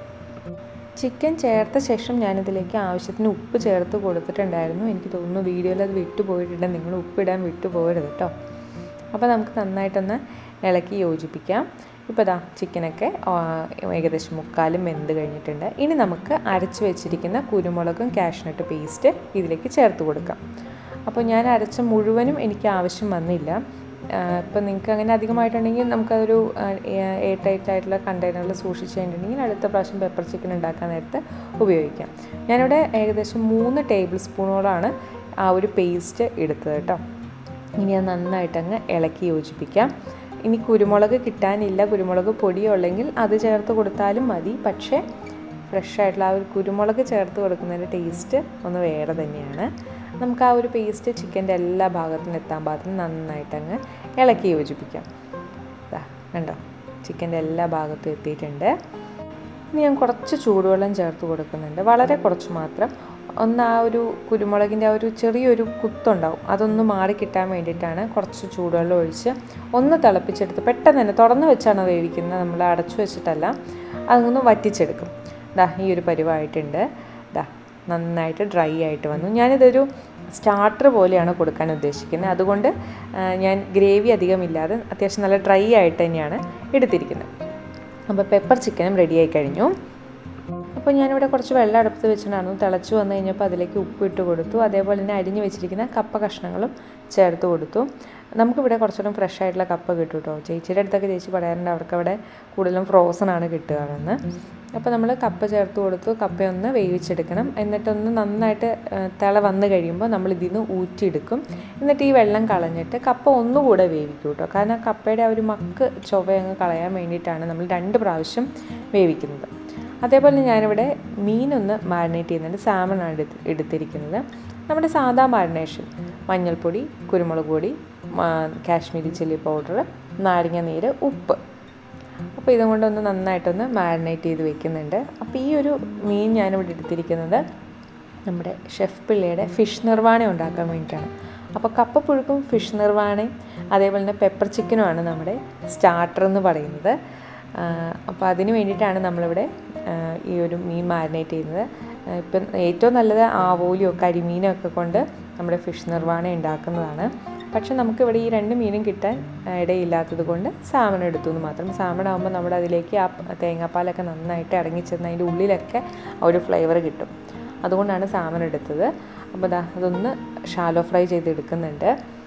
ചിക്കൻ ചേർത്ത ശേഷം ഞാനിതിലേക്ക് ആവശ്യത്തിന് ഉപ്പ് ചേർത്ത് കൊടുത്തിട്ടുണ്ടായിരുന്നു എനിക്ക് തോന്നുന്നു വീഡിയോയിൽ അത് വിട്ടുപോയിട്ടുണ്ട് നിങ്ങൾ ഉപ്പിടാൻ വിട്ടുപോകരുത് കേട്ടോ അപ്പോൾ നമുക്ക് നന്നായിട്ടൊന്ന് ഇളക്കി യോജിപ്പിക്കാം ഇപ്പോൾ ദാ ചിക്കനൊക്കെ ആ, ഏകദേശം മുക്കാലും വെന്ത് കഴിഞ്ഞിട്ടുണ്ട് ഇനി നമുക്ക് അരച്ച് വെച്ചിരിക്കുന്ന കുരുമുളകും കാഷ്നട്ട് പേസ്റ്റ് ഇതിലേക്ക് ചേർത്ത് കൊടുക്കാം അപ്പോൾ ഞാൻ അരച്ച മുഴുവനും എനിക്ക് ആവശ്യം വന്നില്ല ഇപ്പം നിങ്ങൾക്ക് അങ്ങനെ അധികമായിട്ടുണ്ടെങ്കിൽ നമുക്കതൊരു എയർ ടൈറ്റ് ആയിട്ടുള്ള കണ്ടെയ്നറിൽ സൂക്ഷിച്ച് കഴിഞ്ഞിട്ടുണ്ടെങ്കിൽ അടുത്ത പ്രാവശ്യം പെപ്പർ ചിക്കൻ ഉണ്ടാക്കാൻ നേരത്ത് ഉപയോഗിക്കാം ഞാനിവിടെ ഏകദേശം മൂന്ന് ടേബിൾ സ്പൂണോളാണ് ആ ഒരു പേസ്റ്റ് എടുത്തത് കേട്ടോ ഇനി അത് നന്നായിട്ടങ്ങ് ഇളക്കി യോജിപ്പിക്കാം ഇനി കുരുമുളക് കിട്ടാനില്ല കുരുമുളക് പൊടിയോ ഉള്ളെങ്കിൽ അത് ചേർത്ത് കൊടുത്താലും മതി പക്ഷേ ഫ്രഷ് ആയിട്ടുള്ള ആ ഒരു കുരുമുളക് ചേർത്ത് കൊടുക്കുന്നതിൻ്റെ ടേസ്റ്റ് ഒന്ന് വേറെ തന്നെയാണ് നമുക്ക് ആ ഒരു പേസ്റ്റ് ചിക്കൻ്റെ എല്ലാ ഭാഗത്തും എത്താൻ പാകത്തിന് നന്നായിട്ടങ്ങ് ഇളക്കി യോജിപ്പിക്കാം ദാ കണ്ടോ ചിക്കൻ്റെ എല്ലാ ഭാഗത്തും എത്തിയിട്ടുണ്ട് ഇനി ഞാൻ കുറച്ച് ചൂടുവെള്ളം ചേർത്ത് കൊടുക്കുന്നുണ്ട് വളരെ കുറച്ച് മാത്രം ഒന്ന് ആ ഒരു കുരുമുളകിൻ്റെ ആ ഒരു ചെറിയൊരു കുത്തുണ്ടാവും അതൊന്ന് മാറി കിട്ടാൻ വേണ്ടിയിട്ടാണ് കുറച്ച് ചൂടുവെള്ളം ഒഴിച്ച് ഒന്ന് തിളപ്പിച്ചെടുത്ത് പെട്ടെന്ന് തന്നെ തുറന്ന് വെച്ചാണ് വേവിക്കുന്നത് നമ്മൾ അടച്ചു വെച്ചിട്ടല്ല അതൊന്ന് വറ്റിച്ചെടുക്കും ദാ ഈ ഒരു പരിവായിട്ടുണ്ട് ദാ നന്നായിട്ട് ഡ്രൈ ആയിട്ട് വന്നു ഞാനിതൊരു സ്റ്റാർട്ടർ പോലെയാണ് കൊടുക്കാൻ ഉദ്ദേശിക്കുന്നത് അതുകൊണ്ട് ആ, ഞാൻ ഗ്രേവി അധികമില്ലാതെ അത്യാവശ്യം നല്ല ഡ്രൈ ആയിട്ട് തന്നെയാണ് എടുത്തിരിക്കുന്നത് അപ്പോൾ പെപ്പർ ചിക്കനും റെഡിയായി കഴിഞ്ഞു അപ്പോൾ ഞാനിവിടെ കുറച്ച് വെള്ളം അടുപ്പത്ത് വെച്ചിട്ടുണ്ടായിരുന്നു തിളച്ച് വന്നു കഴിഞ്ഞപ്പോൾ അതിലേക്ക് ഉപ്പ് ഇട്ട് കൊടുത്തു അതേപോലെ തന്നെ അരിഞ്ഞ് വെച്ചിരിക്കുന്ന കപ്പ കഷ്ണങ്ങളും ചേർത്ത് കൊടുത്തു നമുക്കിവിടെ കുറച്ചുകൂടെ ഫ്രഷ് ആയിട്ടുള്ള കപ്പ കിട്ടും കേട്ടോ ചേച്ചിയുടെ അടുത്തൊക്കെ ചേച്ചി പറയാറുണ്ട് അവർക്ക് അവിടെ കൂടുതലും ഫ്രോസൺ ആണ് കിട്ടുകയെന്ന് അപ്പോൾ നമ്മൾ കപ്പ ചേർത്ത് കൊടുത്തു കപ്പയൊന്ന് വേവിച്ചെടുക്കണം എന്നിട്ടൊന്ന് നന്നായിട്ട് ആ, തിള വന്ന് കഴിയുമ്പോൾ നമ്മൾ ഇതിൽ നിന്ന് ഊറ്റിയെടുക്കും എന്നിട്ട് ഈ വെള്ളം കളഞ്ഞിട്ട് കപ്പ ഒന്നുകൂടെ വേവിക്കും കേട്ടോ കാരണം കപ്പയുടെ ആ ഒരു മക്ക് ചൊവ്വയങ്ങ് കളയാൻ വേണ്ടിയിട്ടാണ് നമ്മൾ രണ്ട് പ്രാവശ്യം വേവിക്കുന്നത് അതേപോലെ ഞാനിവിടെ മീനൊന്ന് മാരിനേറ്റ് ചെയ്യുന്നുണ്ട് സാമണാണ് എടുത്ത് എടുത്തിരിക്കുന്നത് നമ്മുടെ സാധാ മാരിനേഷൻ മഞ്ഞൾപ്പൊടി കുരുമുളക് പൊടി മാ- കാശ്മീരി ചില്ലി പൗഡർ നാരങ്ങ നീര് ഉപ്പ് അപ്പോൾ ഇതും കൊണ്ടൊന്ന് നന്നായിട്ടൊന്ന് മാരിനേറ്റ് ചെയ്ത് വെക്കുന്നുണ്ട് അപ്പോൾ ഈ ഒരു മീൻ ഞാനിവിടെ എടുത്തിരിക്കുന്നത് നമ്മുടെ ഷെഫ് പിള്ളയുടെ ഫിഷ് നിർവാണ ഉണ്ടാക്കാൻ വേണ്ടിയിട്ടാണ് അപ്പോൾ കപ്പപ്പുഴുക്കും ഫിഷ് നിർവാണയും അതേപോലെ തന്നെ പെപ്പർ ചിക്കനുമാണ് നമ്മുടെ സ്റ്റാർട്ടർ എന്ന് പറയുന്നത് അപ്പോൾ അതിന് വേണ്ടിയിട്ടാണ് നമ്മളിവിടെ ആ, ഈ ഒരു മീൻ മാരിനേറ്റ് ചെയ്യുന്നത് ആ, ഇപ്പം ഏറ്റവും നല്ലത് ആവോലിയോ കരിമീനോ ഒക്കെ കൊണ്ട് നമ്മുടെ ഫിഷ് നിർവ്വാണം ഉണ്ടാക്കുന്നതാണ് പക്ഷെ നമുക്കിവിടെ ഈ രണ്ട് മീനും കിട്ടാൻ ആ, ഇടയില്ലാത്തത് കൊണ്ട് സാമൺ എടുത്തു എന്ന് മാത്രം സാമൺ ആകുമ്പോൾ നമ്മുടെ അതിലേക്ക് ആ പ- തേങ്ങാപ്പാലൊക്കെ നന്നായിട്ട് ഇറങ്ങിച്ചെന്ന് അതിൻ്റെ ഉള്ളിലൊക്കെ ആ ഒരു ഫ്ലേവർ കിട്ടും അതുകൊണ്ടാണ് സാമൺ എടുത്തത് അപ്പോൾ ദാ അതൊന്ന് ഷാലോ ഫ്രൈ ചെയ്തെടുക്കുന്നുണ്ട്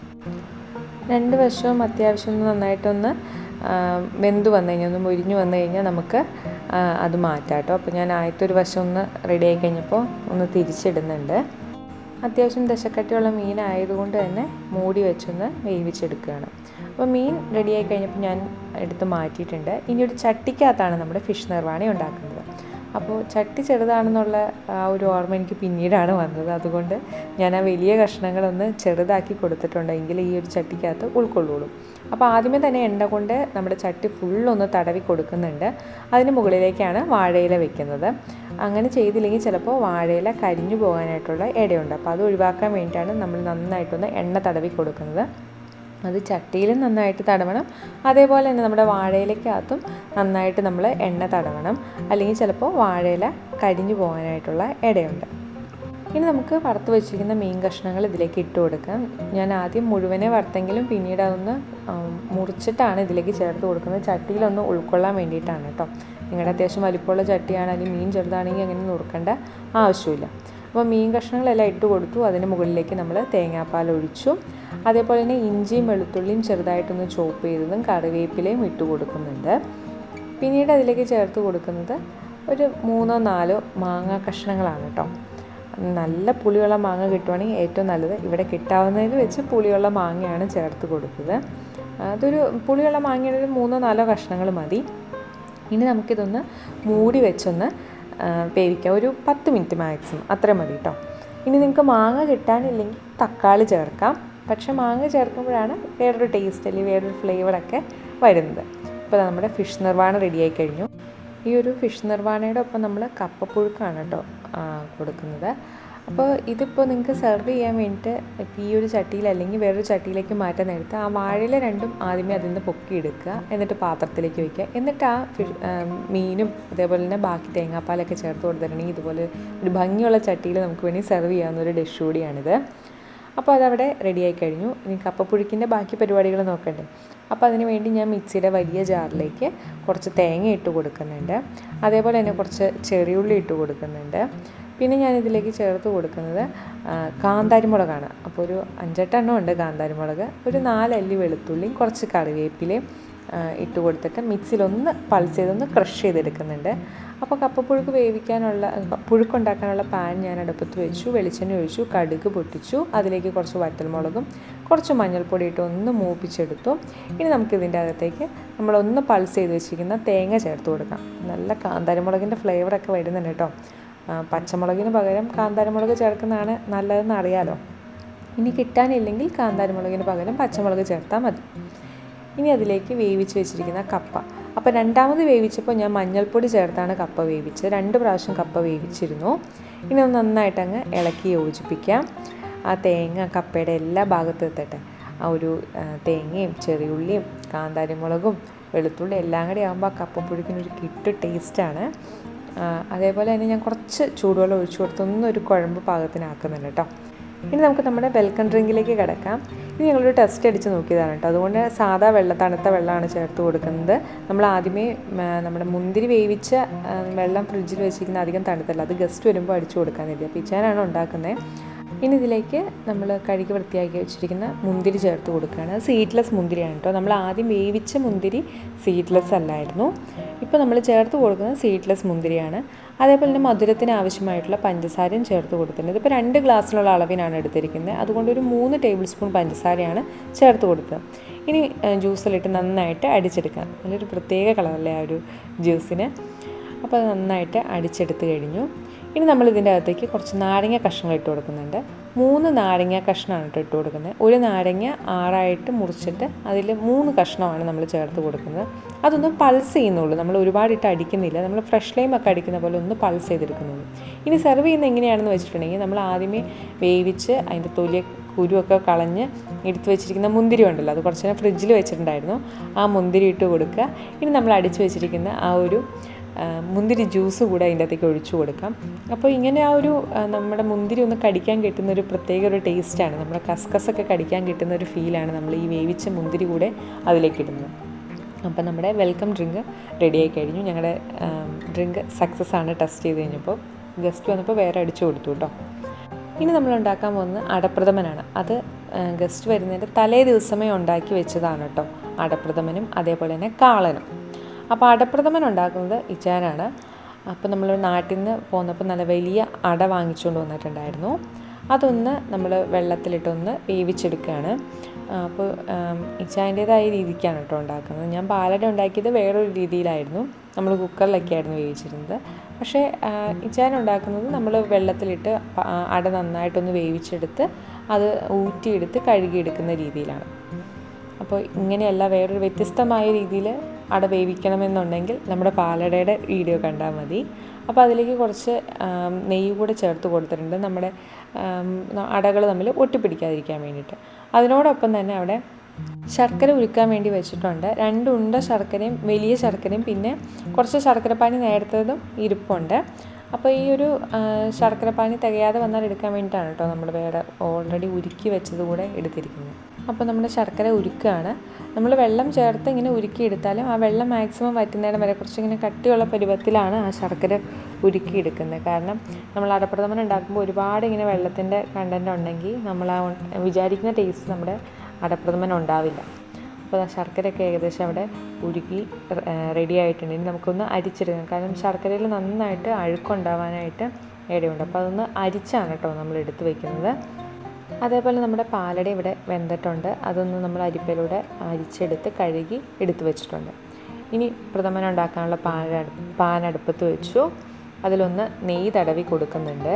രണ്ട് വശവും അത്യാവശ്യം ഒന്ന് നന്നായിട്ടൊന്ന് ആ, വെന്ത് വന്നു കഴിഞ്ഞാൽ ഒന്ന് മുരിഞ്ഞു വന്നു കഴിഞ്ഞാൽ നമുക്ക് ആ, അത് മാറ്റാം കേട്ടോ അപ്പോൾ ഞാൻ ആദ്യത്തെ ഒരു വശം ഒന്ന് റെഡി ആയി കഴിഞ്ഞപ്പോൾ ഒന്ന് തിരിച്ചിടുന്നുണ്ട് അത്യാവശ്യം ദശക്കട്ടിയുള്ള മീനായതുകൊണ്ട് തന്നെ മൂടി വെച്ചൊന്ന് വേവിച്ചെടുക്കുകയാണ് അപ്പോൾ മീൻ റെഡി ആയി കഴിഞ്ഞപ്പോൾ ഞാൻ എടുത്ത് മാറ്റിയിട്ടുണ്ട് ഇനി ഒരു ചട്ടിക്കകത്താണ് നമ്മുടെ ഫിഷ് നിർവാണി ഉണ്ടാക്കുന്നത് അപ്പോൾ ചട്ടി ചെറുതാണെന്നുള്ള ആ ഒരു ഓർമ്മ എനിക്ക് പിന്നീടാണ് വന്നത് അതുകൊണ്ട് ഞാൻ ആ വലിയ കഷ്ണങ്ങളൊന്ന് ചെറുതാക്കി കൊടുത്തിട്ടുണ്ടെങ്കിൽ ഈ ഒരു ചട്ടിക്കകത്ത് ഉൾക്കൊള്ളുള്ളൂ അപ്പോൾ ആദ്യമേ തന്നെ എണ്ണ കൊണ്ട് നമ്മുടെ ചട്ടി ഫുള്ളൊന്ന് തടവി കൊടുക്കുന്നുണ്ട് അതിന് മുകളിലേക്കാണ് വാഴയില വെക്കുന്നത് അങ്ങനെ ചെയ്തില്ലെങ്കിൽ ചിലപ്പോൾ വാഴയില കരിഞ്ഞു പോകാനായിട്ടുള്ള ഇടയുണ്ട് അപ്പോൾ അത് ഒഴിവാക്കാൻ വേണ്ടിയിട്ടാണ് നമ്മൾ നന്നായിട്ടൊന്ന് എണ്ണ തടവി കൊടുക്കുന്നത് അത് ചട്ടിയിലും നന്നായിട്ട് തടവണം അതേപോലെ തന്നെ നമ്മുടെ വാഴയിലക്കകത്തും നന്നായിട്ട് നമ്മൾ എണ്ണ തടവണം അല്ലെങ്കിൽ ചിലപ്പോൾ വാഴയില കരിഞ്ഞു പോകാനായിട്ടുള്ള ഇടയുണ്ട് ഇനി നമുക്ക് വറുത്ത് വെച്ചിരിക്കുന്ന മീൻ കഷ്ണങ്ങൾ ഇതിലേക്ക് ഇട്ട് കൊടുക്കാം ഞാൻ ആദ്യം മുഴുവനെ വറുത്തെങ്കിലും പിന്നീട് അതൊന്ന് ആം, മുറിച്ചിട്ടാണ് ഇതിലേക്ക് ചേർത്ത് കൊടുക്കുന്നത് ചട്ടിയിലൊന്ന് ഉൾക്കൊള്ളാൻ വേണ്ടിയിട്ടാണ് കേട്ടോ നിങ്ങളുടെ അത്യാവശ്യം വലിപ്പമുള്ള ചട്ടിയാണ് അല്ലെങ്കിൽ മീൻ ചെറുതാണെങ്കിൽ അങ്ങനെ നുറുക്കേണ്ട ആവശ്യമില്ല അപ്പോൾ മീൻ കഷ്ണങ്ങളെല്ലാം ഇട്ട് കൊടുത്തു അതിന് മുകളിലേക്ക് നമ്മൾ തേങ്ങാപ്പാൽ ഒഴിച്ചു അതേപോലെ തന്നെ ഇഞ്ചിയും വെളുത്തുള്ളിയും ചെറുതായിട്ടൊന്ന് ചോപ്പ് ചെയ്തതും കറിവേപ്പിലയും ഇട്ട് കൊടുക്കുന്നുണ്ട് പിന്നീട് അതിലേക്ക് ചേർത്ത് കൊടുക്കുന്നത് ഒരു മൂന്നോ നാലോ മാങ്ങ കഷ്ണങ്ങളാണ് കേട്ടോ നല്ല പുളിയുള്ള മാങ്ങ കിട്ടുവാണെങ്കിൽ ഏറ്റവും നല്ലത് ഇവിടെ കിട്ടാവുന്നതിൽ വെച്ച് പുളിയുള്ള മാങ്ങയാണ് ചേർത്ത് കൊടുത്തത് അതൊരു പുളിയുള്ള മാങ്ങയുടെ ഒരു മൂന്നോ നാലോ കഷ്ണങ്ങൾ മതി ഇനി നമുക്കിതൊന്ന് മൂടി വെച്ചൊന്ന് ആ, വേവിക്കാം ഒരു പത്ത് മിനിറ്റ് മാക്സിമം അത്ര മതി കേട്ടോ ഇനി നിങ്ങൾക്ക് മാങ്ങ കിട്ടാനില്ലെങ്കിൽ തക്കാളി ചേർക്കാം പക്ഷെ മാങ്ങ ചേർക്കുമ്പോഴാണ് വേറൊരു ടേസ്റ്റ് അല്ലെങ്കിൽ വേറൊരു ഫ്ലേവറൊക്കെ വരുന്നത് ഇപ്പോൾ നമ്മുടെ ഫിഷ് നിർവ്വാണം റെഡിയായി കഴിഞ്ഞു ഈ ഒരു ഫിഷ് നിർവ്വാണയുടെ ഒപ്പം നമ്മൾ കപ്പപ്പുഴുക്കാണ് കേട്ടോ ആ, കൊടുക്കുന്നത് അപ്പോൾ ഇതിപ്പോൾ നിങ്ങൾക്ക് സെർവ് ചെയ്യാൻ വേണ്ടിയിട്ട് ഇപ്പോൾ ഈ ഒരു ചട്ടിയിൽ അല്ലെങ്കിൽ വേറൊരു ചട്ടിയിലേക്ക് മാറ്റാൻ നേരത്ത് ആ വാഴയില രണ്ടും ആദ്യമേ അതിൽ നിന്ന് പൊക്കിയെടുക്കുക എന്നിട്ട് പാത്രത്തിലേക്ക് വയ്ക്കുക എന്നിട്ട് ആ ഫിഷ് ആ, മീനും അതേപോലെ തന്നെ ബാക്കി തേങ്ങാപ്പാലൊക്കെ ചേർത്ത് കൊടുത്തിട്ടുണ്ടെങ്കിൽ ഇതുപോലെ ഒരു ഭംഗിയുള്ള ചട്ടിയിൽ നമുക്ക് വേണമെങ്കിൽ സെർവ് ചെയ്യാവുന്ന ഒരു ഡിഷ് കൂടിയാണിത് അപ്പോൾ അതവിടെ റെഡിയായി കഴിഞ്ഞു ഇനി കപ്പപ്പുഴുക്കിൻ്റെ ബാക്കി പരിപാടികൾ നോക്കണ്ടേ അപ്പോൾ അതിന് വേണ്ടി ഞാൻ മിക്സിയുടെ വലിയ ജാറിലേക്ക് കുറച്ച് തേങ്ങ ഇട്ട് കൊടുക്കുന്നുണ്ട് അതേപോലെ തന്നെ കുറച്ച് ചെറിയുള്ളി ഇട്ട് കൊടുക്കുന്നുണ്ട് പിന്നെ ഞാൻ ഇതിലേക്ക് ചേർത്ത് കൊടുക്കുന്നത് ആ, കാന്താരിമുളകാണ് അപ്പോൾ ഒരു അഞ്ചെട്ടെണ്ണം ഉണ്ട് കാന്താരിമുളക് ഒരു നാലല്ലി വെളുത്തുള്ളിയും കുറച്ച് കറിവേപ്പിലയും ആ, ഇട്ട് കൊടുത്തിട്ട് മിക്സിയിലൊന്ന് പൾസ് ചെയ്തൊന്ന് ക്രഷ് ചെയ്തെടുക്കുന്നുണ്ട് അപ്പോൾ കപ്പപ്പുഴുക്ക് വേവിക്കാനുള്ള പുഴുക്കുണ്ടാക്കാനുള്ള പാൻ ഞാൻ അടുപ്പത്ത് വെച്ചു വെളിച്ചെണ്ണ ഒഴിച്ചു കടുക് പൊട്ടിച്ചു അതിലേക്ക് കുറച്ച് വറ്റൽമുളകും കുറച്ച് മഞ്ഞൾപ്പൊടി ഇട്ട് ഒന്ന് മൂപ്പിച്ചെടുത്തു ഇനി നമുക്ക് ഇതിൻ്റെ അകത്തേക്ക് നമ്മളൊന്ന് പൾസ് ചെയ്ത് വെച്ചിരിക്കുന്ന തേങ്ങ ചേർത്ത് കൊടുക്കാം നല്ല കാന്താരിമുളകിൻ്റെ ഫ്ലേവറൊക്കെ വരുന്നുണ്ട് കേട്ടോ ആ, പച്ചമുളകിന് പകരം കാന്താരിമുളക് ചേർക്കുന്നതാണ് നല്ലതെന്ന് അറിയാലോ ഇനി കിട്ടാനില്ലെങ്കിൽ കാന്താരിമുളകിന് പകരം പച്ചമുളക് ചേർത്താൽ മതി ഇനി അതിലേക്ക് വേവിച്ച് വെച്ചിരിക്കുന്ന കപ്പ അപ്പോൾ രണ്ടാമത് വേവിച്ചപ്പോൾ ഞാൻ മഞ്ഞൾപ്പൊടി ചേർത്താണ് കപ്പ വേവിച്ചത് രണ്ട് പ്രാവശ്യം കപ്പ വേവിച്ചിരുന്നു ഇനി ഒന്ന് നന്നായിട്ട് അങ്ങ് ഇളക്കി യോജിപ്പിക്കാം ആ തേങ്ങ കപ്പയുടെ എല്ലാ ഭാഗത്തും എത്തട്ടെ ആ ഒരു ആ, തേങ്ങയും ചെറിയുള്ളിയും കാന്താരിമുളകും വെളുത്തുള്ളി എല്ലാം കൂടി ആകുമ്പോൾ ആ കപ്പപ്പുഴുക്കിനൊരു കിട്ട് ടേസ്റ്റാണ് അതേപോലെ തന്നെ ഞാൻ കുറച്ച് ചൂടുവെള്ളം ഒഴിച്ചു കൊടുത്ത് ഒന്നൊരു കുഴമ്പ് പാകത്തിനാക്കുന്നുണ്ട് കേട്ടോ ഇനി നമുക്ക് നമ്മുടെ വെൽക്കം ഡ്രിങ്കിലേക്ക് കിടക്കാം ഇത് ഞങ്ങളൊരു ടെസ്റ്റ് അടിച്ച് നോക്കിയതാണ് കേട്ടോ അതുകൊണ്ട് സാധാ വെള്ള തണുത്ത വെള്ളമാണ് ചേർത്ത് കൊടുക്കുന്നത് നമ്മൾ ആദ്യമേ ഉം, ആ, നമ്മുടെ മുന്തിരി വേവിച്ച ആ, വെള്ളം ഫ്രിഡ്ജിൽ വെച്ചിരിക്കുന്ന അധികം തണുത്തല്ല അത് ഗസ്റ്റ് വരുമ്പോൾ അടിച്ചു കൊടുക്കാൻ വേണ്ടി അപ്പോൾ ഇച്ചാനാണ് ഉണ്ടാക്കുന്നത് ഇനി ഇതിലേക്ക് നമ്മൾ കഴുകി വൃത്തിയാക്കി വെച്ചിരിക്കുന്ന മുന്തിരി ചേർത്ത് കൊടുക്കുകയാണ് അത് സീഡ്ലെസ് മുന്തിരിയാണ് കേട്ടോ നമ്മൾ ആദ്യം വേവിച്ച മുന്തിരി സീഡ്ലെസ് അല്ലായിരുന്നു ഇപ്പോൾ നമ്മൾ ചേർത്ത് കൊടുക്കുന്നത് സീഡ്ലെസ് മുന്തിരിയാണ് അതേപോലെ തന്നെ മധുരത്തിന് ആവശ്യമായിട്ടുള്ള പഞ്ചസാരയും ചേർത്ത് കൊടുത്തിട്ടുണ്ട് ഇതിപ്പോൾ രണ്ട് ഗ്ലാസ്സിലുള്ള അളവിനാണ് എടുത്തിരിക്കുന്നത് അതുകൊണ്ട് ഒരു മൂന്ന് ടേബിൾ സ്പൂൺ പഞ്ചസാരയാണ് ചേർത്ത് കൊടുത്തത് ഇനി ഏഹ്, ജ്യൂസിലിട്ട് നന്നായിട്ട് അടിച്ചെടുക്കാം നല്ലൊരു പ്രത്യേക കളറല്ലേ ആ ഒരു ജ്യൂസിന് അപ്പോൾ അത് നന്നായിട്ട് അടിച്ചെടുത്ത് കഴിഞ്ഞു ഇനി നമ്മൾ ഇതിൻ്റെ അകത്തേക്ക് കുറച്ച് നാരങ്ങ കഷ്ണങ്ങൾ ഇട്ട് കൊടുക്കുന്നുണ്ട് മൂന്ന് നാരങ്ങ കഷ്ണമാണ് കേട്ടോ ഇട്ട് കൊടുക്കുന്നത് ഒരു നാരങ്ങ ആറായിട്ട് മുറിച്ചിട്ട് അതിൽ മൂന്ന് കഷ്ണമാണ് നമ്മൾ ചേർത്ത് കൊടുക്കുന്നത് അതൊന്ന് പൾസ് ചെയ്യുന്നുള്ളൂ നമ്മൾ ഒരുപാട് ഇട്ട് അടിക്കുന്നില്ല നമ്മൾ ഫ്രഷ് ലൈം ഒക്കെ അടിക്കുന്ന പോലെ ഒന്ന് പൾസ് ചെയ്തെടുക്കുന്നുള്ളൂ ഇനി സെർവ് ചെയ്യുന്നത് എങ്ങനെയാണെന്ന് വെച്ചിട്ടുണ്ടെങ്കിൽ നമ്മൾ ആദ്യമേ വേവിച്ച് അതിൻ്റെ തൊലിയൊക്കെ കുരുവൊക്കെ കളഞ്ഞ് എടുത്ത് വെച്ചിരിക്കുന്ന മുന്തിരി ഉണ്ടല്ലോ അത് കുറച്ച് നേരം ഫ്രിഡ്ജിൽ വെച്ചിട്ടുണ്ടായിരുന്നു ആ മുന്തിരി ഇട്ട് കൊടുക്കുക ഇനി നമ്മൾ അടിച്ചു വെച്ചിരിക്കുന്ന ആ ഒരു ആ, മുന്തിരി ജ്യൂസ് കൂടെ അതിൻ്റെ അകത്തേക്ക് ഒഴിച്ചു കൊടുക്കാം അപ്പോൾ ഇങ്ങനെ ആ ഒരു ആ, നമ്മുടെ മുന്തിരി ഒന്ന് കടിക്കാൻ കിട്ടുന്ന ഒരു പ്രത്യേക ഒരു ടേസ്റ്റാണ് നമ്മുടെ കസ്കസൊക്കെ കടിക്കാൻ കിട്ടുന്ന ഒരു ഫീലാണ് നമ്മൾ ഈ വേവിച്ച മുന്തിരി കൂടെ അതിലേക്ക് ഇടുന്നത് അപ്പോൾ നമ്മുടെ വെൽക്കം ഡ്രിങ്ക് റെഡി ആയി കഴിഞ്ഞു ഞങ്ങളുടെ ഡ്രിങ്ക് സക്സസ് ആണ് ടെസ്റ്റ് ചെയ്ത് കഴിഞ്ഞപ്പോൾ ഗസ്റ്റ് വന്നപ്പോൾ വേറെ അടിച്ചു കൊടുത്തു കേട്ടോ ഇനി നമ്മൾ ഉണ്ടാക്കാൻ പോകുന്നത് അടപ്രഥമനാണ് അത് ഗസ്റ്റ് വരുന്നതിൻ്റെ തലേ ദിവസമേ ഉണ്ടാക്കി വെച്ചതാണ് കേട്ടോ അടപ്രഥമനും അതേപോലെ തന്നെ കാളനും അപ്പോൾ അടപ്രഥമൻ ഉണ്ടാക്കുന്നത് ഇച്ചാനാണ് അപ്പോൾ നമ്മൾ നാട്ടിൽ നിന്ന് പോന്നപ്പോൾ നല്ല വലിയ അട വാങ്ങിച്ചുകൊണ്ട് വന്നിട്ടുണ്ടായിരുന്നു അതൊന്ന് നമ്മൾ വെള്ളത്തിലിട്ടൊന്ന് വേവിച്ചെടുക്കുകയാണ് അപ്പോൾ ഇച്ചാൻ്റേതായ രീതിക്കാണ് കേട്ടോ ഉണ്ടാക്കുന്നത് ഞാൻ പാലട ഉണ്ടാക്കിയത് വേറൊരു രീതിയിലായിരുന്നു നമ്മൾ കുക്കറിലൊക്കെ ആയിരുന്നു വേവിച്ചിരുന്നത് പക്ഷേ ഇച്ചാൻ ഉണ്ടാക്കുന്നത് നമ്മൾ വെള്ളത്തിലിട്ട് പ- അട നന്നായിട്ടൊന്ന് വേവിച്ചെടുത്ത് അത് ഊറ്റിയെടുത്ത് കഴുകിയെടുക്കുന്ന രീതിയിലാണ് അപ്പോൾ ഇങ്ങനെയല്ല വേറൊരു വ്യത്യസ്തമായ രീതിയിൽ അട വേവിക്കണമെന്നുണ്ടെങ്കിൽ നമ്മുടെ പാലടയുടെ വീഡിയോ കണ്ടാൽ മതി അപ്പോൾ അതിലേക്ക് കുറച്ച് ആം, നെയ്യ് കൂടെ ചേർത്ത് കൊടുത്തിട്ടുണ്ട് നമ്മുടെ അടകൾ തമ്മിൽ ഒട്ടിപ്പിടിക്കാതിരിക്കാൻ വേണ്ടിയിട്ട് അതിനോടൊപ്പം തന്നെ അവിടെ ശർക്കര ഉരുക്കാൻ വേണ്ടി വെച്ചിട്ടുണ്ട് രണ്ട് ഉണ്ട ശർക്കരയും വലിയ ശർക്കരയും പിന്നെ കുറച്ച് ശർക്കരപ്പാനി നേരത്തതും ഇരിപ്പുണ്ട് അപ്പോൾ ഈ ഒരു ആ, ശർക്കരപ്പാനി തികയാതെ വന്നാൽ എടുക്കാൻ വേണ്ടിയിട്ടാണ് കേട്ടോ നമ്മൾ വേറെ ഓൾറെഡി ഉരുക്കി വെച്ചത് കൂടെ എടുത്തിരിക്കുന്നത് അപ്പോൾ നമ്മുടെ ശർക്കര ഉരുക്കുകയാണ് നമ്മൾ വെള്ളം ചേർത്ത് ഇങ്ങനെ ഉരുക്കി എടുത്താലും ആ വെള്ളം മാക്സിമം വറ്റുന്നേരം വരെ കുറച്ച് ഇങ്ങനെ കട്ടിയുള്ള പരുവത്തിലാണ് ആ ശർക്കര ഉരുക്കി എടുക്കുന്നത് കാരണം നമ്മൾ അടപ്രഥമൻ ഉണ്ടാക്കുമ്പോൾ ഒരുപാട് ഇങ്ങനെ വെള്ളത്തിൻ്റെ കണ്ടൻറ്റ് ഉണ്ടെങ്കിൽ നമ്മൾ ആ ഉ- വിചാരിക്കുന്ന ടേസ്റ്റ് നമ്മുടെ അടപ്രഥമൻ ഉണ്ടാവില്ല അപ്പോൾ ആ ശർക്കരയൊക്കെ ഏകദേശം അവിടെ ഉരുക്കി റെഡി ആയിട്ടുണ്ട് ഇനി നമുക്കൊന്ന് അരിച്ചെടുക്കാം കാരണം ശർക്കരയിൽ നന്നായിട്ട് അഴുക്കുണ്ടാവാനായിട്ട് ഇടയുണ്ട് അപ്പോൾ അതൊന്ന് അരിച്ചാണ് കേട്ടോ നമ്മൾ എടുത്ത് വയ്ക്കുന്നത് അതേപോലെ നമ്മുടെ പാലട ഇവിടെ വെന്തിട്ടുണ്ട് അതൊന്ന് നമ്മൾ അരിപ്പയിലൂടെ അരിച്ചെടുത്ത് കഴുകി എടുത്ത് വെച്ചിട്ടുണ്ട് ഇനി പ്രഥമൻ ഉണ്ടാക്കാനുള്ള പാന പാൻ അടുപ്പത്ത് വെച്ചു അതിലൊന്ന് നെയ്യ് തടവി കൊടുക്കുന്നുണ്ട്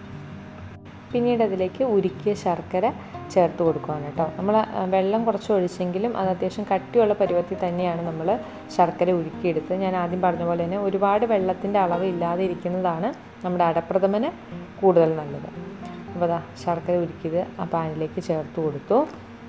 പിന്നീട് അതിലേക്ക് ഉരുക്കിയ ശർക്കര ചേർത്ത് കൊടുക്കുകയാണ് കേട്ടോ നമ്മൾ ആ, വെള്ളം കുറച്ച് ഒഴിച്ചെങ്കിലും അത് അത്യാവശ്യം കട്ടിയുള്ള പരുവത്തിൽ തന്നെയാണ് നമ്മൾ ശർക്കര ഉരുക്കിയെടുത്തത് ഞാൻ ആദ്യം പറഞ്ഞ പോലെ തന്നെ ഒരുപാട് വെള്ളത്തിൻ്റെ അളവ് ഇല്ലാതെ ഇരിക്കുന്നതാണ് നമ്മുടെ അടപ്രഥമന് കൂടുതൽ നല്ലത് അപ്പോൾ അതാ ശർക്കര ഉരുക്കിയത് ആ പാനിലേക്ക് ചേർത്ത് കൊടുത്തു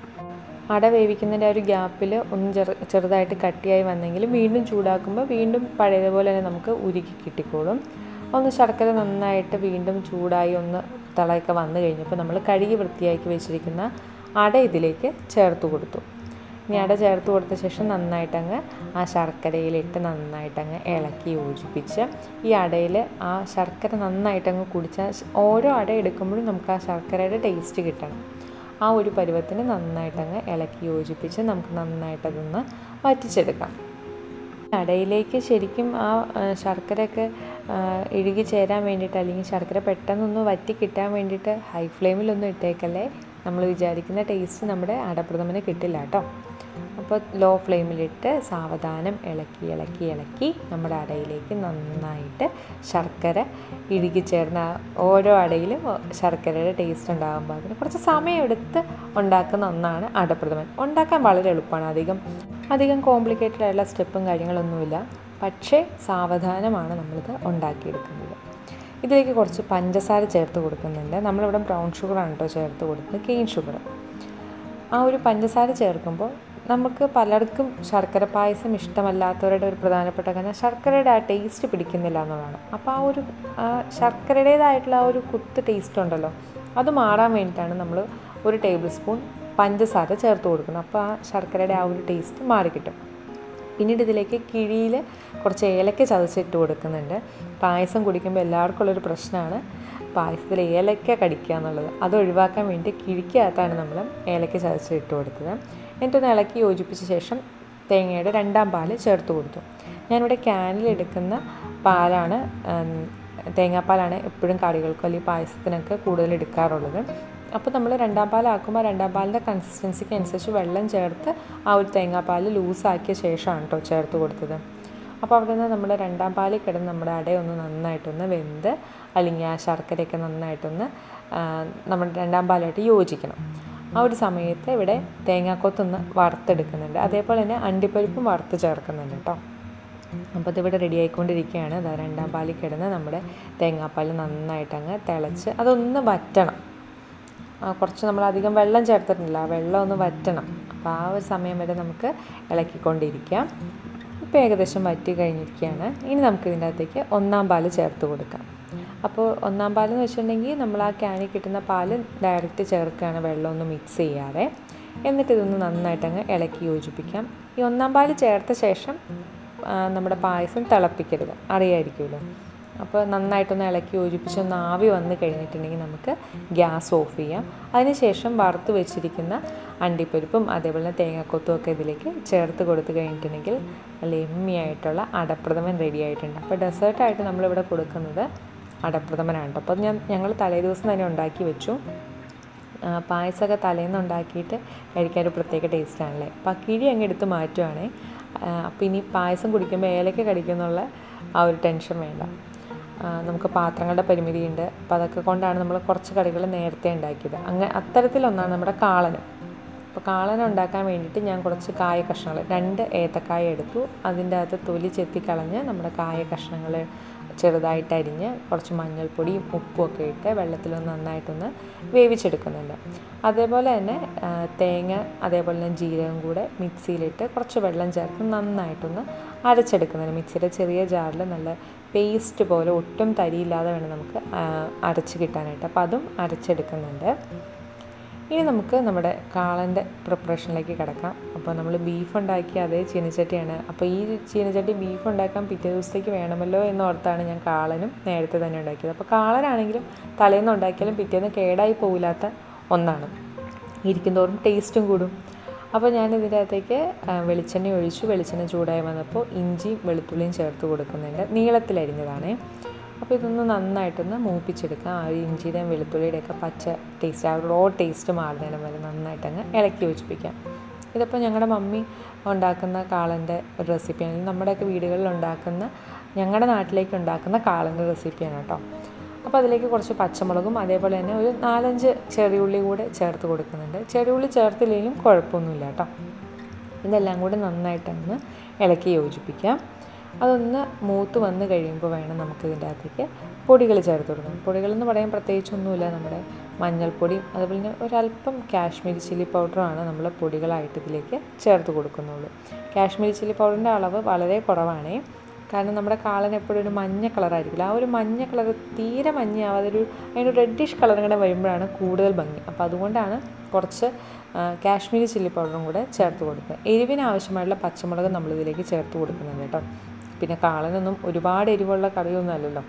അട വേവിക്കുന്നതിൻ്റെ ആ ഒരു ഗ്യാപ്പിൽ ഒന്ന് ചെറു ചെറുതായിട്ട് കട്ടിയായി വന്നെങ്കിലും വീണ്ടും ചൂടാക്കുമ്പോൾ വീണ്ടും പഴയതുപോലെ തന്നെ നമുക്ക് ഉരുക്കി കിട്ടിക്കോളും ഒന്ന് ശർക്കര നന്നായിട്ട് വീണ്ടും ചൂടായി ഒന്ന് തിളയൊക്കെ വന്നു കഴിഞ്ഞപ്പോൾ നമ്മൾ കഴുകി വൃത്തിയാക്കി വെച്ചിരിക്കുന്ന അട ഇതിലേക്ക് ചേർത്ത് കൊടുത്തു ഇനി അട ചേർത്ത് കൊടുത്ത ശേഷം നന്നായിട്ടങ്ങ് ആ ശർക്കരയിലിട്ട് നന്നായിട്ടങ്ങ് ഇളക്കി യോജിപ്പിച്ച് ഈ അടയിൽ ആ ശർക്കര നന്നായിട്ടങ്ങ് കുടിച്ചാൽ ഓരോ അട എടുക്കുമ്പോഴും നമുക്ക് ആ ശർക്കരയുടെ ടേസ്റ്റ് കിട്ടണം ആ ഒരു പരുവത്തിന് നന്നായിട്ടങ്ങ് ഇളക്കി യോജിപ്പിച്ച് നമുക്ക് നന്നായിട്ടതൊന്ന് വറ്റിച്ചെടുക്കാം അടയിലേക്ക് ശരിക്കും ആ ആ, ശർക്കരയൊക്കെ ആ, ഇഴുകി ചേരാൻ വേണ്ടിയിട്ട് അല്ലെങ്കിൽ ശർക്കര പെട്ടെന്നൊന്ന് വറ്റി കിട്ടാൻ വേണ്ടിയിട്ട് ഹൈ ഫ്ലെയിമിലൊന്നും ഇട്ടേക്കല്ലേ നമ്മൾ വിചാരിക്കുന്ന ടേസ്റ്റ് നമ്മുടെ അടപ്രഥമന് കിട്ടില്ല കേട്ടോ അപ്പോൾ ലോ ഫ്ലെയിമിലിട്ട് സാവധാനം ഇളക്കി ഇളക്കി ഇളക്കി നമ്മുടെ അടയിലേക്ക് നന്നായിട്ട് ശർക്കര ഇഴുകി ചേർന്ന ആ ഓരോ അടയിലും ശർക്കരയുടെ ടേസ്റ്റ് ഉണ്ടാകുമ്പോൾ അതിന് കുറച്ച് സമയമെടുത്ത് ഉണ്ടാക്കുന്ന ഒന്നാണ് അടപ്രഥമൻ ഉണ്ടാക്കാൻ വളരെ എളുപ്പമാണ് അധികം അധികം കോംപ്ലിക്കേറ്റഡ് ആയിട്ടുള്ള സ്റ്റെപ്പും കാര്യങ്ങളൊന്നുമില്ല പക്ഷേ സാവധാനമാണ് നമ്മളിത് ഉണ്ടാക്കിയെടുക്കുന്നത് ഇതിലേക്ക് കുറച്ച് പഞ്ചസാര ചേർത്ത് കൊടുക്കുന്നുണ്ട് നമ്മളിവിടെ ബ്രൗൺ ഷുഗറാണ് കേട്ടോ ചേർത്ത് കൊടുക്കുന്നത് കെയിൻ ഷുഗർ ആ ഒരു പഞ്ചസാര ചേർക്കുമ്പോൾ നമുക്ക് പലർക്കും ശർക്കര പായസം ഇഷ്ടമല്ലാത്തവരുടെ ഒരു പ്രധാനപ്പെട്ട കാരണം ശർക്കരയുടെ ആ ടേസ്റ്റ് പിടിക്കുന്നില്ല എന്നുള്ളതാണ് അപ്പോൾ ആ ഒരു ആ ശർക്കരയുടേതായിട്ടുള്ള ആ ഒരു കുത്ത് ടേസ്റ്റ് ഉണ്ടല്ലോ അത് മാറാൻ വേണ്ടിയിട്ടാണ് നമ്മൾ ഒരു ടേബിൾ സ്പൂൺ പഞ്ചസാര ചേർത്ത് കൊടുക്കുന്നത് അപ്പോൾ ആ ശർക്കരയുടെ ആ ഒരു ടേസ്റ്റ് മാറിക്കിട്ടും പിന്നീട് ഇതിലേക്ക് കിഴിയിൽ കുറച്ച് ഏലക്ക ചതച്ചിട്ട് കൊടുക്കുന്നുണ്ട് പായസം കുടിക്കുമ്പോൾ എല്ലാവർക്കും ഉള്ളൊരു പ്രശ്നമാണ് പായസത്തിൽ ഏലക്ക കടിക്കുക എന്നുള്ളത് അത് ഒഴിവാക്കാൻ വേണ്ടി കിഴിക്കകത്താണ് നമ്മൾ ഏലക്ക ചതച്ചിട്ട് കൊടുത്തത് എന്നിട്ടൊന്ന് ഇളക്കി യോജിപ്പിച്ച ശേഷം തേങ്ങയുടെ രണ്ടാം പാല് ചേർത്ത് കൊടുത്തു ഞാനിവിടെ ക്യാനിൽ എടുക്കുന്ന പാലാണ് ഉം, തേങ്ങാപ്പാലാണ് എപ്പോഴും കറികൾക്കും അല്ലെങ്കിൽ പായസത്തിനൊക്കെ കൂടുതൽ എടുക്കാറുള്ളത് അപ്പോൾ നമ്മൾ രണ്ടാം പാലാക്കുമ്പോൾ രണ്ടാം പാലിൻ്റെ കൺസിസ്റ്റൻസിക്ക് അനുസരിച്ച് വെള്ളം ചേർത്ത് ആ ഒരു തേങ്ങാപ്പാൽ ലൂസാക്കിയ ശേഷമാണ് കേട്ടോ ചേർത്ത് കൊടുത്തത് അപ്പോൾ അവിടെ നിന്ന് നമ്മുടെ രണ്ടാം പാലിൽ കിടന്ന് നമ്മുടെ അടയൊന്ന് നന്നായിട്ടൊന്ന് വെന്ത് അല്ലെങ്കിൽ ആ ശർക്കരയൊക്കെ നന്നായിട്ടൊന്ന് ആ, നമ്മുടെ രണ്ടാം പാലായിട്ട് യോജിക്കണം ആ ഒരു സമയത്ത് ഇവിടെ തേങ്ങാക്കൊത്തൊന്ന് വറുത്തെടുക്കുന്നുണ്ട് അതേപോലെ തന്നെ അണ്ടിപ്പരിപ്പും വറുത്ത് ചേർക്കുന്നുണ്ട് കേട്ടോ അപ്പോൾ ഇതിവിടെ റെഡി ആയിക്കൊണ്ടിരിക്കുകയാണ് അതാ രണ്ടാം പാലിൽ കിടന്ന് നമ്മുടെ തേങ്ങാപ്പാൽ നന്നായിട്ടങ്ങ് തിളച്ച് അതൊന്ന് വറ്റണം ആ, കുറച്ച് നമ്മൾ അധികം വെള്ളം ചേർത്തിട്ടില്ല ആ വെള്ളം ഒന്ന് വറ്റണം അപ്പോൾ ആ ഒരു സമയം വരെ നമുക്ക് ഇളക്കിക്കൊണ്ടിരിക്കാം ഇപ്പോൾ ഏകദേശം വറ്റി കഴിഞ്ഞിരിക്കുകയാണ് ഇനി നമുക്ക് ഇതിൻ്റെ അകത്തേക്ക് ഒന്നാം പാല് ചേർത്ത് കൊടുക്കാം അപ്പോൾ ഒന്നാം പാൽ എന്ന് വെച്ചിട്ടുണ്ടെങ്കിൽ നമ്മൾ ആ ക്യാനിൽ കിട്ടുന്ന പാല് ഡയറക്റ്റ് ചേർക്കുകയാണ് വെള്ളമൊന്നും മിക്സ് ചെയ്യാതെ എന്നിട്ട് ഇതൊന്ന് നന്നായിട്ട് അങ്ങ് ഇളക്കി യോജിപ്പിക്കാം ഈ ഒന്നാം പാല് ചേർത്ത ശേഷം ആ, നമ്മുടെ പായസം തിളപ്പിക്കരുത് അറിയായിരിക്കുമല്ലോ അപ്പോൾ നന്നായിട്ടൊന്ന് ഇളക്കി യോജിപ്പിച്ച് ഒന്ന് ആവി വന്ന് കഴിഞ്ഞിട്ടുണ്ടെങ്കിൽ നമുക്ക് ഗ്യാസ് ഓഫ് ചെയ്യാം അതിനുശേഷം വറുത്ത് വെച്ചിരിക്കുന്ന അണ്ടിപ്പരിപ്പും അതേപോലെ തന്നെ തേങ്ങാക്കൊത്തും ഒക്കെ ഇതിലേക്ക് ചേർത്ത് കൊടുത്ത് കഴിഞ്ഞിട്ടുണ്ടെങ്കിൽ നല്ല എമ്മി ആയിട്ടുള്ള അടപ്രഥമൻ റെഡി ആയിട്ടുണ്ട് അപ്പോൾ ഡെസേർട്ടായിട്ട് നമ്മളിവിടെ കൊടുക്കുന്നത് അടപ്രഥമനാണ് കേട്ടോ അപ്പോൾ അത് ഞാൻ ഞങ്ങൾ തലേ ദിവസം തന്നെ ഉണ്ടാക്കി വെച്ചു ആ, പായസമൊക്കെ തലേന്ന് ഉണ്ടാക്കിയിട്ട് കഴിക്കാൻ ഒരു പ്രത്യേക ടേസ്റ്റാണല്ലേ അപ്പോൾ ആ കിഴി അങ്ങ് എടുത്ത് മാറ്റുവാണേ അപ്പോൾ ഇനി പായസം കുടിക്കുമ്പോൾ ഏലക്ക കടിക്കുന്നുള്ള ആ ഒരു ടെൻഷൻ വേണ്ട ആ, നമുക്ക് പാത്രങ്ങളുടെ പരിമിതിയുണ്ട് അപ്പോൾ അതൊക്കെ കൊണ്ടാണ് നമ്മൾ കുറച്ച് കറികൾ നേരത്തെ ഉണ്ടാക്കിയത് അങ്ങനെ അത്തരത്തിലൊന്നാണ് നമ്മുടെ കാളന് അപ്പോൾ കാളന ഉണ്ടാക്കാൻ വേണ്ടിയിട്ട് ഞാൻ കുറച്ച് കായ കഷ്ണങ്ങൾ രണ്ട് ഏത്തക്കായ എടുത്തു അതിൻ്റെ അകത്ത് തൊലി ചെത്തിക്കളഞ്ഞ് നമ്മുടെ കായ കഷ്ണങ്ങൾ ചെറുതായിട്ട് അരിഞ്ഞ് കുറച്ച് മഞ്ഞൾപ്പൊടിയും ഉപ്പും ഒക്കെ ഇട്ട് വെള്ളത്തിലൊന്ന് നന്നായിട്ടൊന്ന് വേവിച്ചെടുക്കുന്നുണ്ട് അതേപോലെ തന്നെ ആ, തേങ്ങ അതേപോലെ തന്നെ ജീരകം കൂടെ മിക്സിയിലിട്ട് കുറച്ച് വെള്ളം ചേർത്ത് നന്നായിട്ടൊന്ന് അരച്ചെടുക്കുന്നുണ്ട് മിക്സിയുടെ ചെറിയ ജാറിൽ നല്ല പേസ്റ്റ് പോലെ ഒട്ടും തരിയില്ലാതെ വേണം നമുക്ക് ആ, അരച്ച് കിട്ടാനായിട്ട് അപ്പോൾ അതും അരച്ചെടുക്കുന്നുണ്ട് ഇനി നമുക്ക് നമ്മുടെ കാളൻ്റെ പ്രിപ്പറേഷനിലേക്ക് കിടക്കാം അപ്പോൾ നമ്മൾ ബീഫ് ഉണ്ടാക്കിയ അതേ ചീനച്ചട്ടിയാണ് അപ്പോൾ ഈ ചീനച്ചട്ടി ബീഫ് ഉണ്ടാക്കാൻ പിറ്റേ ദിവസത്തേക്ക് വേണമല്ലോ എന്നോർത്താണ് ഞാൻ കാളനും നേരത്തെ തന്നെ ഉണ്ടാക്കിയത് അപ്പോൾ കാളനാണെങ്കിലും തലേന്ന് ഉണ്ടാക്കിയാലും പിറ്റേന്ന് കേടായി പോകില്ലാത്ത ഒന്നാണ് ഇരിക്കുന്തോറും ടേസ്റ്റും കൂടും അപ്പോൾ ഞാൻ ഇതിൻ്റെ അകത്തേക്ക് ആ, വെളിച്ചെണ്ണ ഒഴിച്ചു വെളിച്ചെണ്ണ ചൂടായി വന്നപ്പോൾ ഇഞ്ചിയും വെളുത്തുള്ളിയും ചേർത്ത് കൊടുക്കുന്നുണ്ട് നീളത്തിലരിഞ്ഞതാണേ അപ്പോൾ ഇതൊന്ന് നന്നായിട്ടൊന്ന് മൂപ്പിച്ചെടുക്കാം ആ ഒരു ഇഞ്ചിയുടെയും വെളുത്തുള്ളിയുടെയൊക്കെ പച്ച ടേസ്റ്റ് ആ റോ ടേസ്റ്റ് മാറുന്നതിന് വരെ നന്നായിട്ടങ്ങ് ഇളക്കി യോജിപ്പിക്കാം ഇതിപ്പോൾ ഞങ്ങളുടെ മമ്മി ഉണ്ടാക്കുന്ന കാളൻ്റെ ഒരു റെസിപ്പിയാണ് നമ്മുടെയൊക്കെ വീടുകളിൽ ഉണ്ടാക്കുന്ന ഞങ്ങളുടെ നാട്ടിലേക്ക് ഉണ്ടാക്കുന്ന കാളൻ്റെ റെസിപ്പിയാണ് കേട്ടോ അപ്പോൾ അതിലേക്ക് കുറച്ച് പച്ചമുളകും അതേപോലെ തന്നെ ഒരു നാലഞ്ച് ചെറിയുള്ളി കൂടെ ചേർത്ത് കൊടുക്കുന്നുണ്ട് ചെറിയുള്ളി ചേർത്തില്ലെങ്കിലും കുഴപ്പമൊന്നുമില്ല കേട്ടോ ഇതെല്ലാം കൂടി നന്നായിട്ടൊന്ന് ഇളക്കി യോജിപ്പിക്കാം അതൊന്ന് മൂത്ത് വന്ന് കഴിയുമ്പോൾ വേണം നമുക്ക് ഇതിൻ്റെ അകത്തേക്ക് പൊടികൾ ചേർത്ത് കൊടുക്കണം പൊടികളെന്ന് പറയാൻ പ്രത്യേകിച്ചൊന്നുമില്ല നമ്മുടെ മഞ്ഞൾപ്പൊടിയും അതുപോലെ തന്നെ ഒരല്പം കാശ്മീരി ചില്ലി പൗഡറുമാണ് നമ്മൾ പൊടികളായിട്ട് ഇതിലേക്ക് ചേർത്ത് കൊടുക്കുന്നുള്ളൂ കാശ്മീരി ചില്ലി പൗഡറിൻ്റെ അളവ് വളരെ കുറവാണേ കാരണം നമ്മുടെ കാളൻ എപ്പോഴും ഒരു മഞ്ഞ കളറായിരിക്കില്ല ആ ഒരു മഞ്ഞ കളർ തീരെ മഞ്ഞയാവാതെ ഒരു അതിന് റെഡിഷ് കളർ ഇങ്ങനെ വരുമ്പോഴാണ് കൂടുതൽ ഭംഗി അപ്പോൾ അതുകൊണ്ടാണ് കുറച്ച് ആ, കാശ്മീരി ചില്ലി പൗഡറും കൂടെ ചേർത്ത് കൊടുക്കുക എരിവിന് ആവശ്യമായിട്ടുള്ള പച്ചമുളക് നമ്മളിതിലേക്ക് ചേർത്ത് കൊടുക്കുന്നുണ്ട് കേട്ടോ പിന്നെ കാളനൊന്നും ഒരുപാട് എരിവുള്ള കറിയൊന്നും അല്ലല്ലോ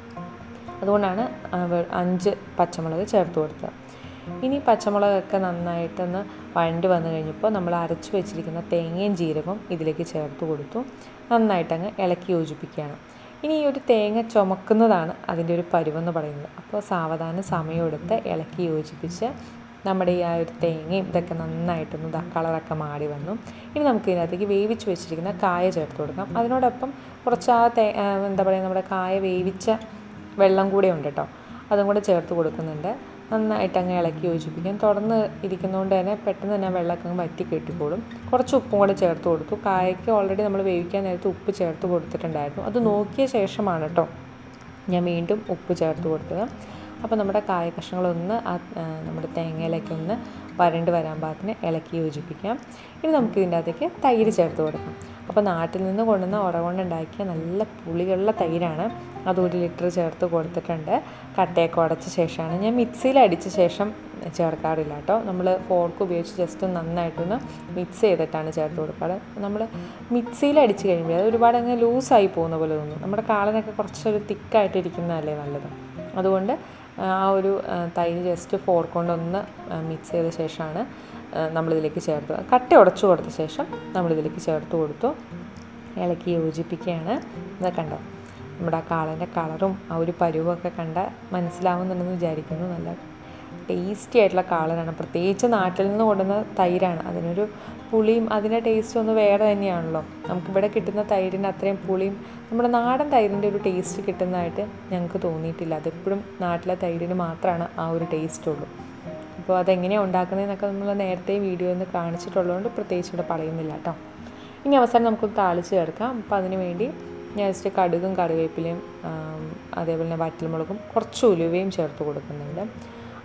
അതുകൊണ്ടാണ് ആ, വെ- അഞ്ച് പച്ചമുളക് ചേർത്ത് കൊടുത്തത് ഇനി പച്ചമുളകൊക്കെ നന്നായിട്ടൊന്ന് വഴണ്ട് വന്നു കഴിഞ്ഞപ്പോൾ നമ്മൾ അരച്ച് വെച്ചിരിക്കുന്ന തേങ്ങയും ജീരകവും ഇതിലേക്ക് ചേർത്ത് കൊടുത്തു നന്നായിട്ടങ്ങ് ഇളക്കി യോജിപ്പിക്കുകയാണ് ഇനി ഈ ഒരു തേങ്ങ ചുമക്കുന്നതാണ് അതിൻ്റെ ഒരു പരുവെന്ന് പറയുന്നത് അപ്പോൾ സാവധാനം സമയമെടുത്ത് ഇളക്കി യോജിപ്പിച്ച് നമ്മുടെ ഈ ആ ഒരു തേങ്ങയും ഇതൊക്കെ നന്നായിട്ടൊന്ന് ദാ കളറൊക്കെ മാറി വന്നു ഇനി നമുക്ക് ഇതിനകത്തേക്ക് വേവിച്ച് വെച്ചിരിക്കുന്ന കായ ചേർത്ത് കൊടുക്കാം അതിനോടൊപ്പം കുറച്ച് ആ തേ ആ, എന്താ പറയുക നമ്മുടെ കായ വേവിച്ച വെള്ളം കൂടെ ഉണ്ട് കേട്ടോ അതും കൂടെ ചേർത്ത് കൊടുക്കുന്നുണ്ട് നന്നായിട്ട് അങ്ങ് ഇളക്കി യോജിപ്പിക്കാം തുറന്ന് ഇരിക്കുന്നതുകൊണ്ട് തന്നെ പെട്ടെന്ന് തന്നെ ആ വെള്ളമൊക്കെ അങ്ങ് വറ്റി കെട്ടിക്കോളും കുറച്ച് ഉപ്പും കൂടെ ചേർത്ത് കൊടുത്തു കായയ്ക്ക് ഓൾറെഡി നമ്മൾ വേവിക്കാൻ നേരത്ത് ഉപ്പ് ചേർത്ത് കൊടുത്തിട്ടുണ്ടായിരുന്നു അത് നോക്കിയ ശേഷമാണ് കേട്ടോ ഞാൻ വീണ്ടും ഉപ്പ് ചേർത്ത് കൊടുത്തത് അപ്പോൾ നമ്മുടെ കായ കഷ്ണങ്ങളൊന്ന് ആ ആ, നമ്മുടെ തേങ്ങയിലേക്ക് ഒന്ന് വരണ്ട് വരാൻ പാകത്തിന് ഇളക്കി യോജിപ്പിക്കാം ഇനി നമുക്ക് ഇതിൻ്റെ അകത്തേക്ക് തൈര് ചേർത്ത് കൊടുക്കാം അപ്പോൾ നാട്ടിൽ നിന്ന് കൊണ്ടുവന്ന ഉറകൊണ്ടുണ്ടാക്കിയ നല്ല പുളിയുള്ള തൈരാണ് അത് ഒരു ലിറ്റർ ചേർത്ത് കൊടുത്തിട്ടുണ്ട് കട്ടയൊക്കെ ഉടച്ച ശേഷമാണ് ഞാൻ മിക്സിയിൽ അടിച്ച ശേഷം ചേർക്കാറില്ല കേട്ടോ നമ്മൾ ഫോർക്ക് ഉപയോഗിച്ച് ജസ്റ്റ് നന്നായിട്ടൊന്ന് മിക്സ് ചെയ്തിട്ടാണ് ചേർത്ത് കൊടുക്കാറ് നമ്മൾ മിക്സിയിൽ അടിച്ച് കഴിയുമ്പോൾ അത് ഒരുപാട് അങ്ങ് ലൂസായി പോകുന്ന പോലെ തോന്നും നമ്മുടെ കാളനൊക്കെ കുറച്ചൊരു തിക്കായിട്ടിരിക്കുന്നതല്ലേ നല്ലത് അതുകൊണ്ട് ആ ഒരു ആ, തൈര് ജസ്റ്റ് ഫോർക്ക് കൊണ്ടൊന്ന് മിക്സ് ചെയ്ത ശേഷമാണ് ആ, നമ്മളിതിലേക്ക് ചേർത്ത് കട്ട ഉടച്ചു കൊടുത്ത ശേഷം നമ്മളിതിലേക്ക് ചേർത്ത് കൊടുത്തു ഇളക്കി യോജിപ്പിക്കുകയാണ് ഇതൊക്കെ കണ്ടോ നമ്മുടെ ആ കാളൻ്റെ കളറും ആ ഒരു പരുവൊക്കെ കണ്ട മനസ്സിലാവുന്നുണ്ടെന്ന് വിചാരിക്കുന്നു നല്ല ടേസ്റ്റി ആയിട്ടുള്ള കാളനാണ് പ്രത്യേകിച്ച് നാട്ടിൽ നിന്ന് കൊണ്ടുവന്ന തൈരാണ് അതിനൊരു പുളിയും അതിൻ്റെ ടേസ്റ്റ് ഒന്ന് വേറെ തന്നെയാണല്ലോ നമുക്കിവിടെ കിട്ടുന്ന തൈരിന് അത്രയും പുളിയും നമ്മുടെ നാടൻ തൈരിൻ്റെ ഒരു ടേസ്റ്റ് കിട്ടുന്നതായിട്ട് ഞങ്ങൾക്ക് തോന്നിയിട്ടില്ല അതെപ്പോഴും നാട്ടിലെ തൈരിന് മാത്രമാണ് ആ ഒരു ടേസ്റ്റ് ഉള്ളൂ അപ്പോൾ അതെങ്ങനെയാണ് ഉണ്ടാക്കുന്നതെന്നൊക്കെ നമ്മൾ നേരത്തെ വീഡിയോയിൽ നിന്ന് കാണിച്ചിട്ടുള്ളതുകൊണ്ട് പ്രത്യേകിച്ച് ഇവിടെ പറയുന്നില്ല കേട്ടോ ഇനി അവസാനം നമുക്കൊന്ന് താളിച്ച് ചേർക്കാം അപ്പോൾ അതിന് വേണ്ടി ഞാൻ ജസ്റ്റ് കടുകും കറിവേപ്പിലയും ആം, അതേപോലെ തന്നെ വറ്റൽമുളകും കുറച്ച് ഉലുവയും ചേർത്ത് കൊടുക്കുന്നുണ്ട്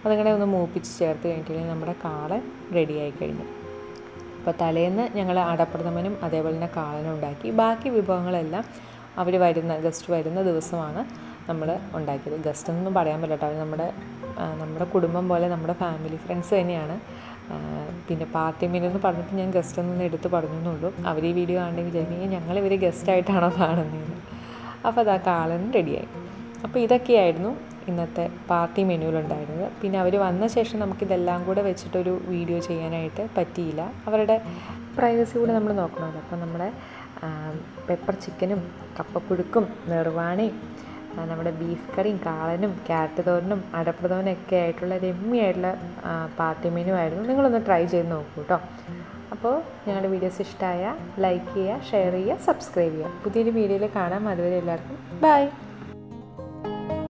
അതിങ്ങനെ ഒന്ന് മൂപ്പിച്ച് ചേർത്ത് കഴിഞ്ഞിട്ടുണ്ടെങ്കിൽ നമ്മുടെ കാളൻ റെഡിയായി കഴിഞ്ഞു അപ്പോൾ തലേന്ന് ഞങ്ങൾ അടപ്രഥമനും അതേപോലെ തന്നെ കാളനും ഉണ്ടാക്കി ബാക്കി വിഭവങ്ങളെല്ലാം അവർ വരുന്ന ഗസ്റ്റ് വരുന്ന ദിവസമാണ് നമ്മൾ ഉണ്ടാക്കിയത് ഗസ്റ്റ് എന്നൊന്നും പറയാൻ പറ്റില്ല കേട്ടോ അവർ നമ്മുടെ ആ, നമ്മുടെ കുടുംബം പോലെ നമ്മുടെ ഫാമിലി ഫ്രണ്ട്സ് തന്നെയാണ് ആ, പിന്നെ പാർട്ടി മെനു എന്ന് പറഞ്ഞപ്പോൾ ഞാൻ ഗസ്റ്റ് എന്നൊന്ന് എടുത്ത് പറഞ്ഞു എന്നുള്ളൂ അവർ ഈ വീഡിയോ കാണണമെങ്കിൽ വിചാരിക്കും ഞങ്ങൾ ഇവർ ഗസ്റ്റായിട്ടാണോ കാണുന്നതെന്ന് അപ്പോൾ അതാ കാളനും റെഡിയായി അപ്പോൾ ഇതൊക്കെയായിരുന്നു ഇന്നത്തെ പാർട്ടി മെനുവിലുണ്ടായിരുന്നത് പിന്നെ അവർ വന്ന ശേഷം നമുക്കിതെല്ലാം കൂടെ വെച്ചിട്ടൊരു വീഡിയോ ചെയ്യാനായിട്ട് പറ്റിയില്ല അവരുടെ പ്രൈവസി കൂടെ നമ്മൾ നോക്കണമല്ലോ അപ്പോൾ നമ്മുടെ പെപ്പർ ചിക്കനും കപ്പപ്പുഴുക്കും നിർവാണയും ആ, നമ്മുടെ ബീഫ് കറിയും കാളനും ക്യാരറ്റ് തോരനും അടപ്രഥമനും ഒക്കെ ആയിട്ടുള്ള രമ്യമായിട്ടുള്ള ആ, പാർട്ടി മെനു ആയിരുന്നു നിങ്ങളൊന്ന് ട്രൈ ചെയ്ത് നോക്കൂ കേട്ടോ അപ്പോൾ ഞങ്ങളുടെ വീഡിയോസ് ഇഷ്ടമായ ലൈക്ക് ചെയ്യുക ഷെയർ ചെയ്യുക സബ്സ്ക്രൈബ് ചെയ്യുക പുതിയൊരു വീഡിയോയിൽ കാണാം അതുവരെ എല്ലാവർക്കും ബൈ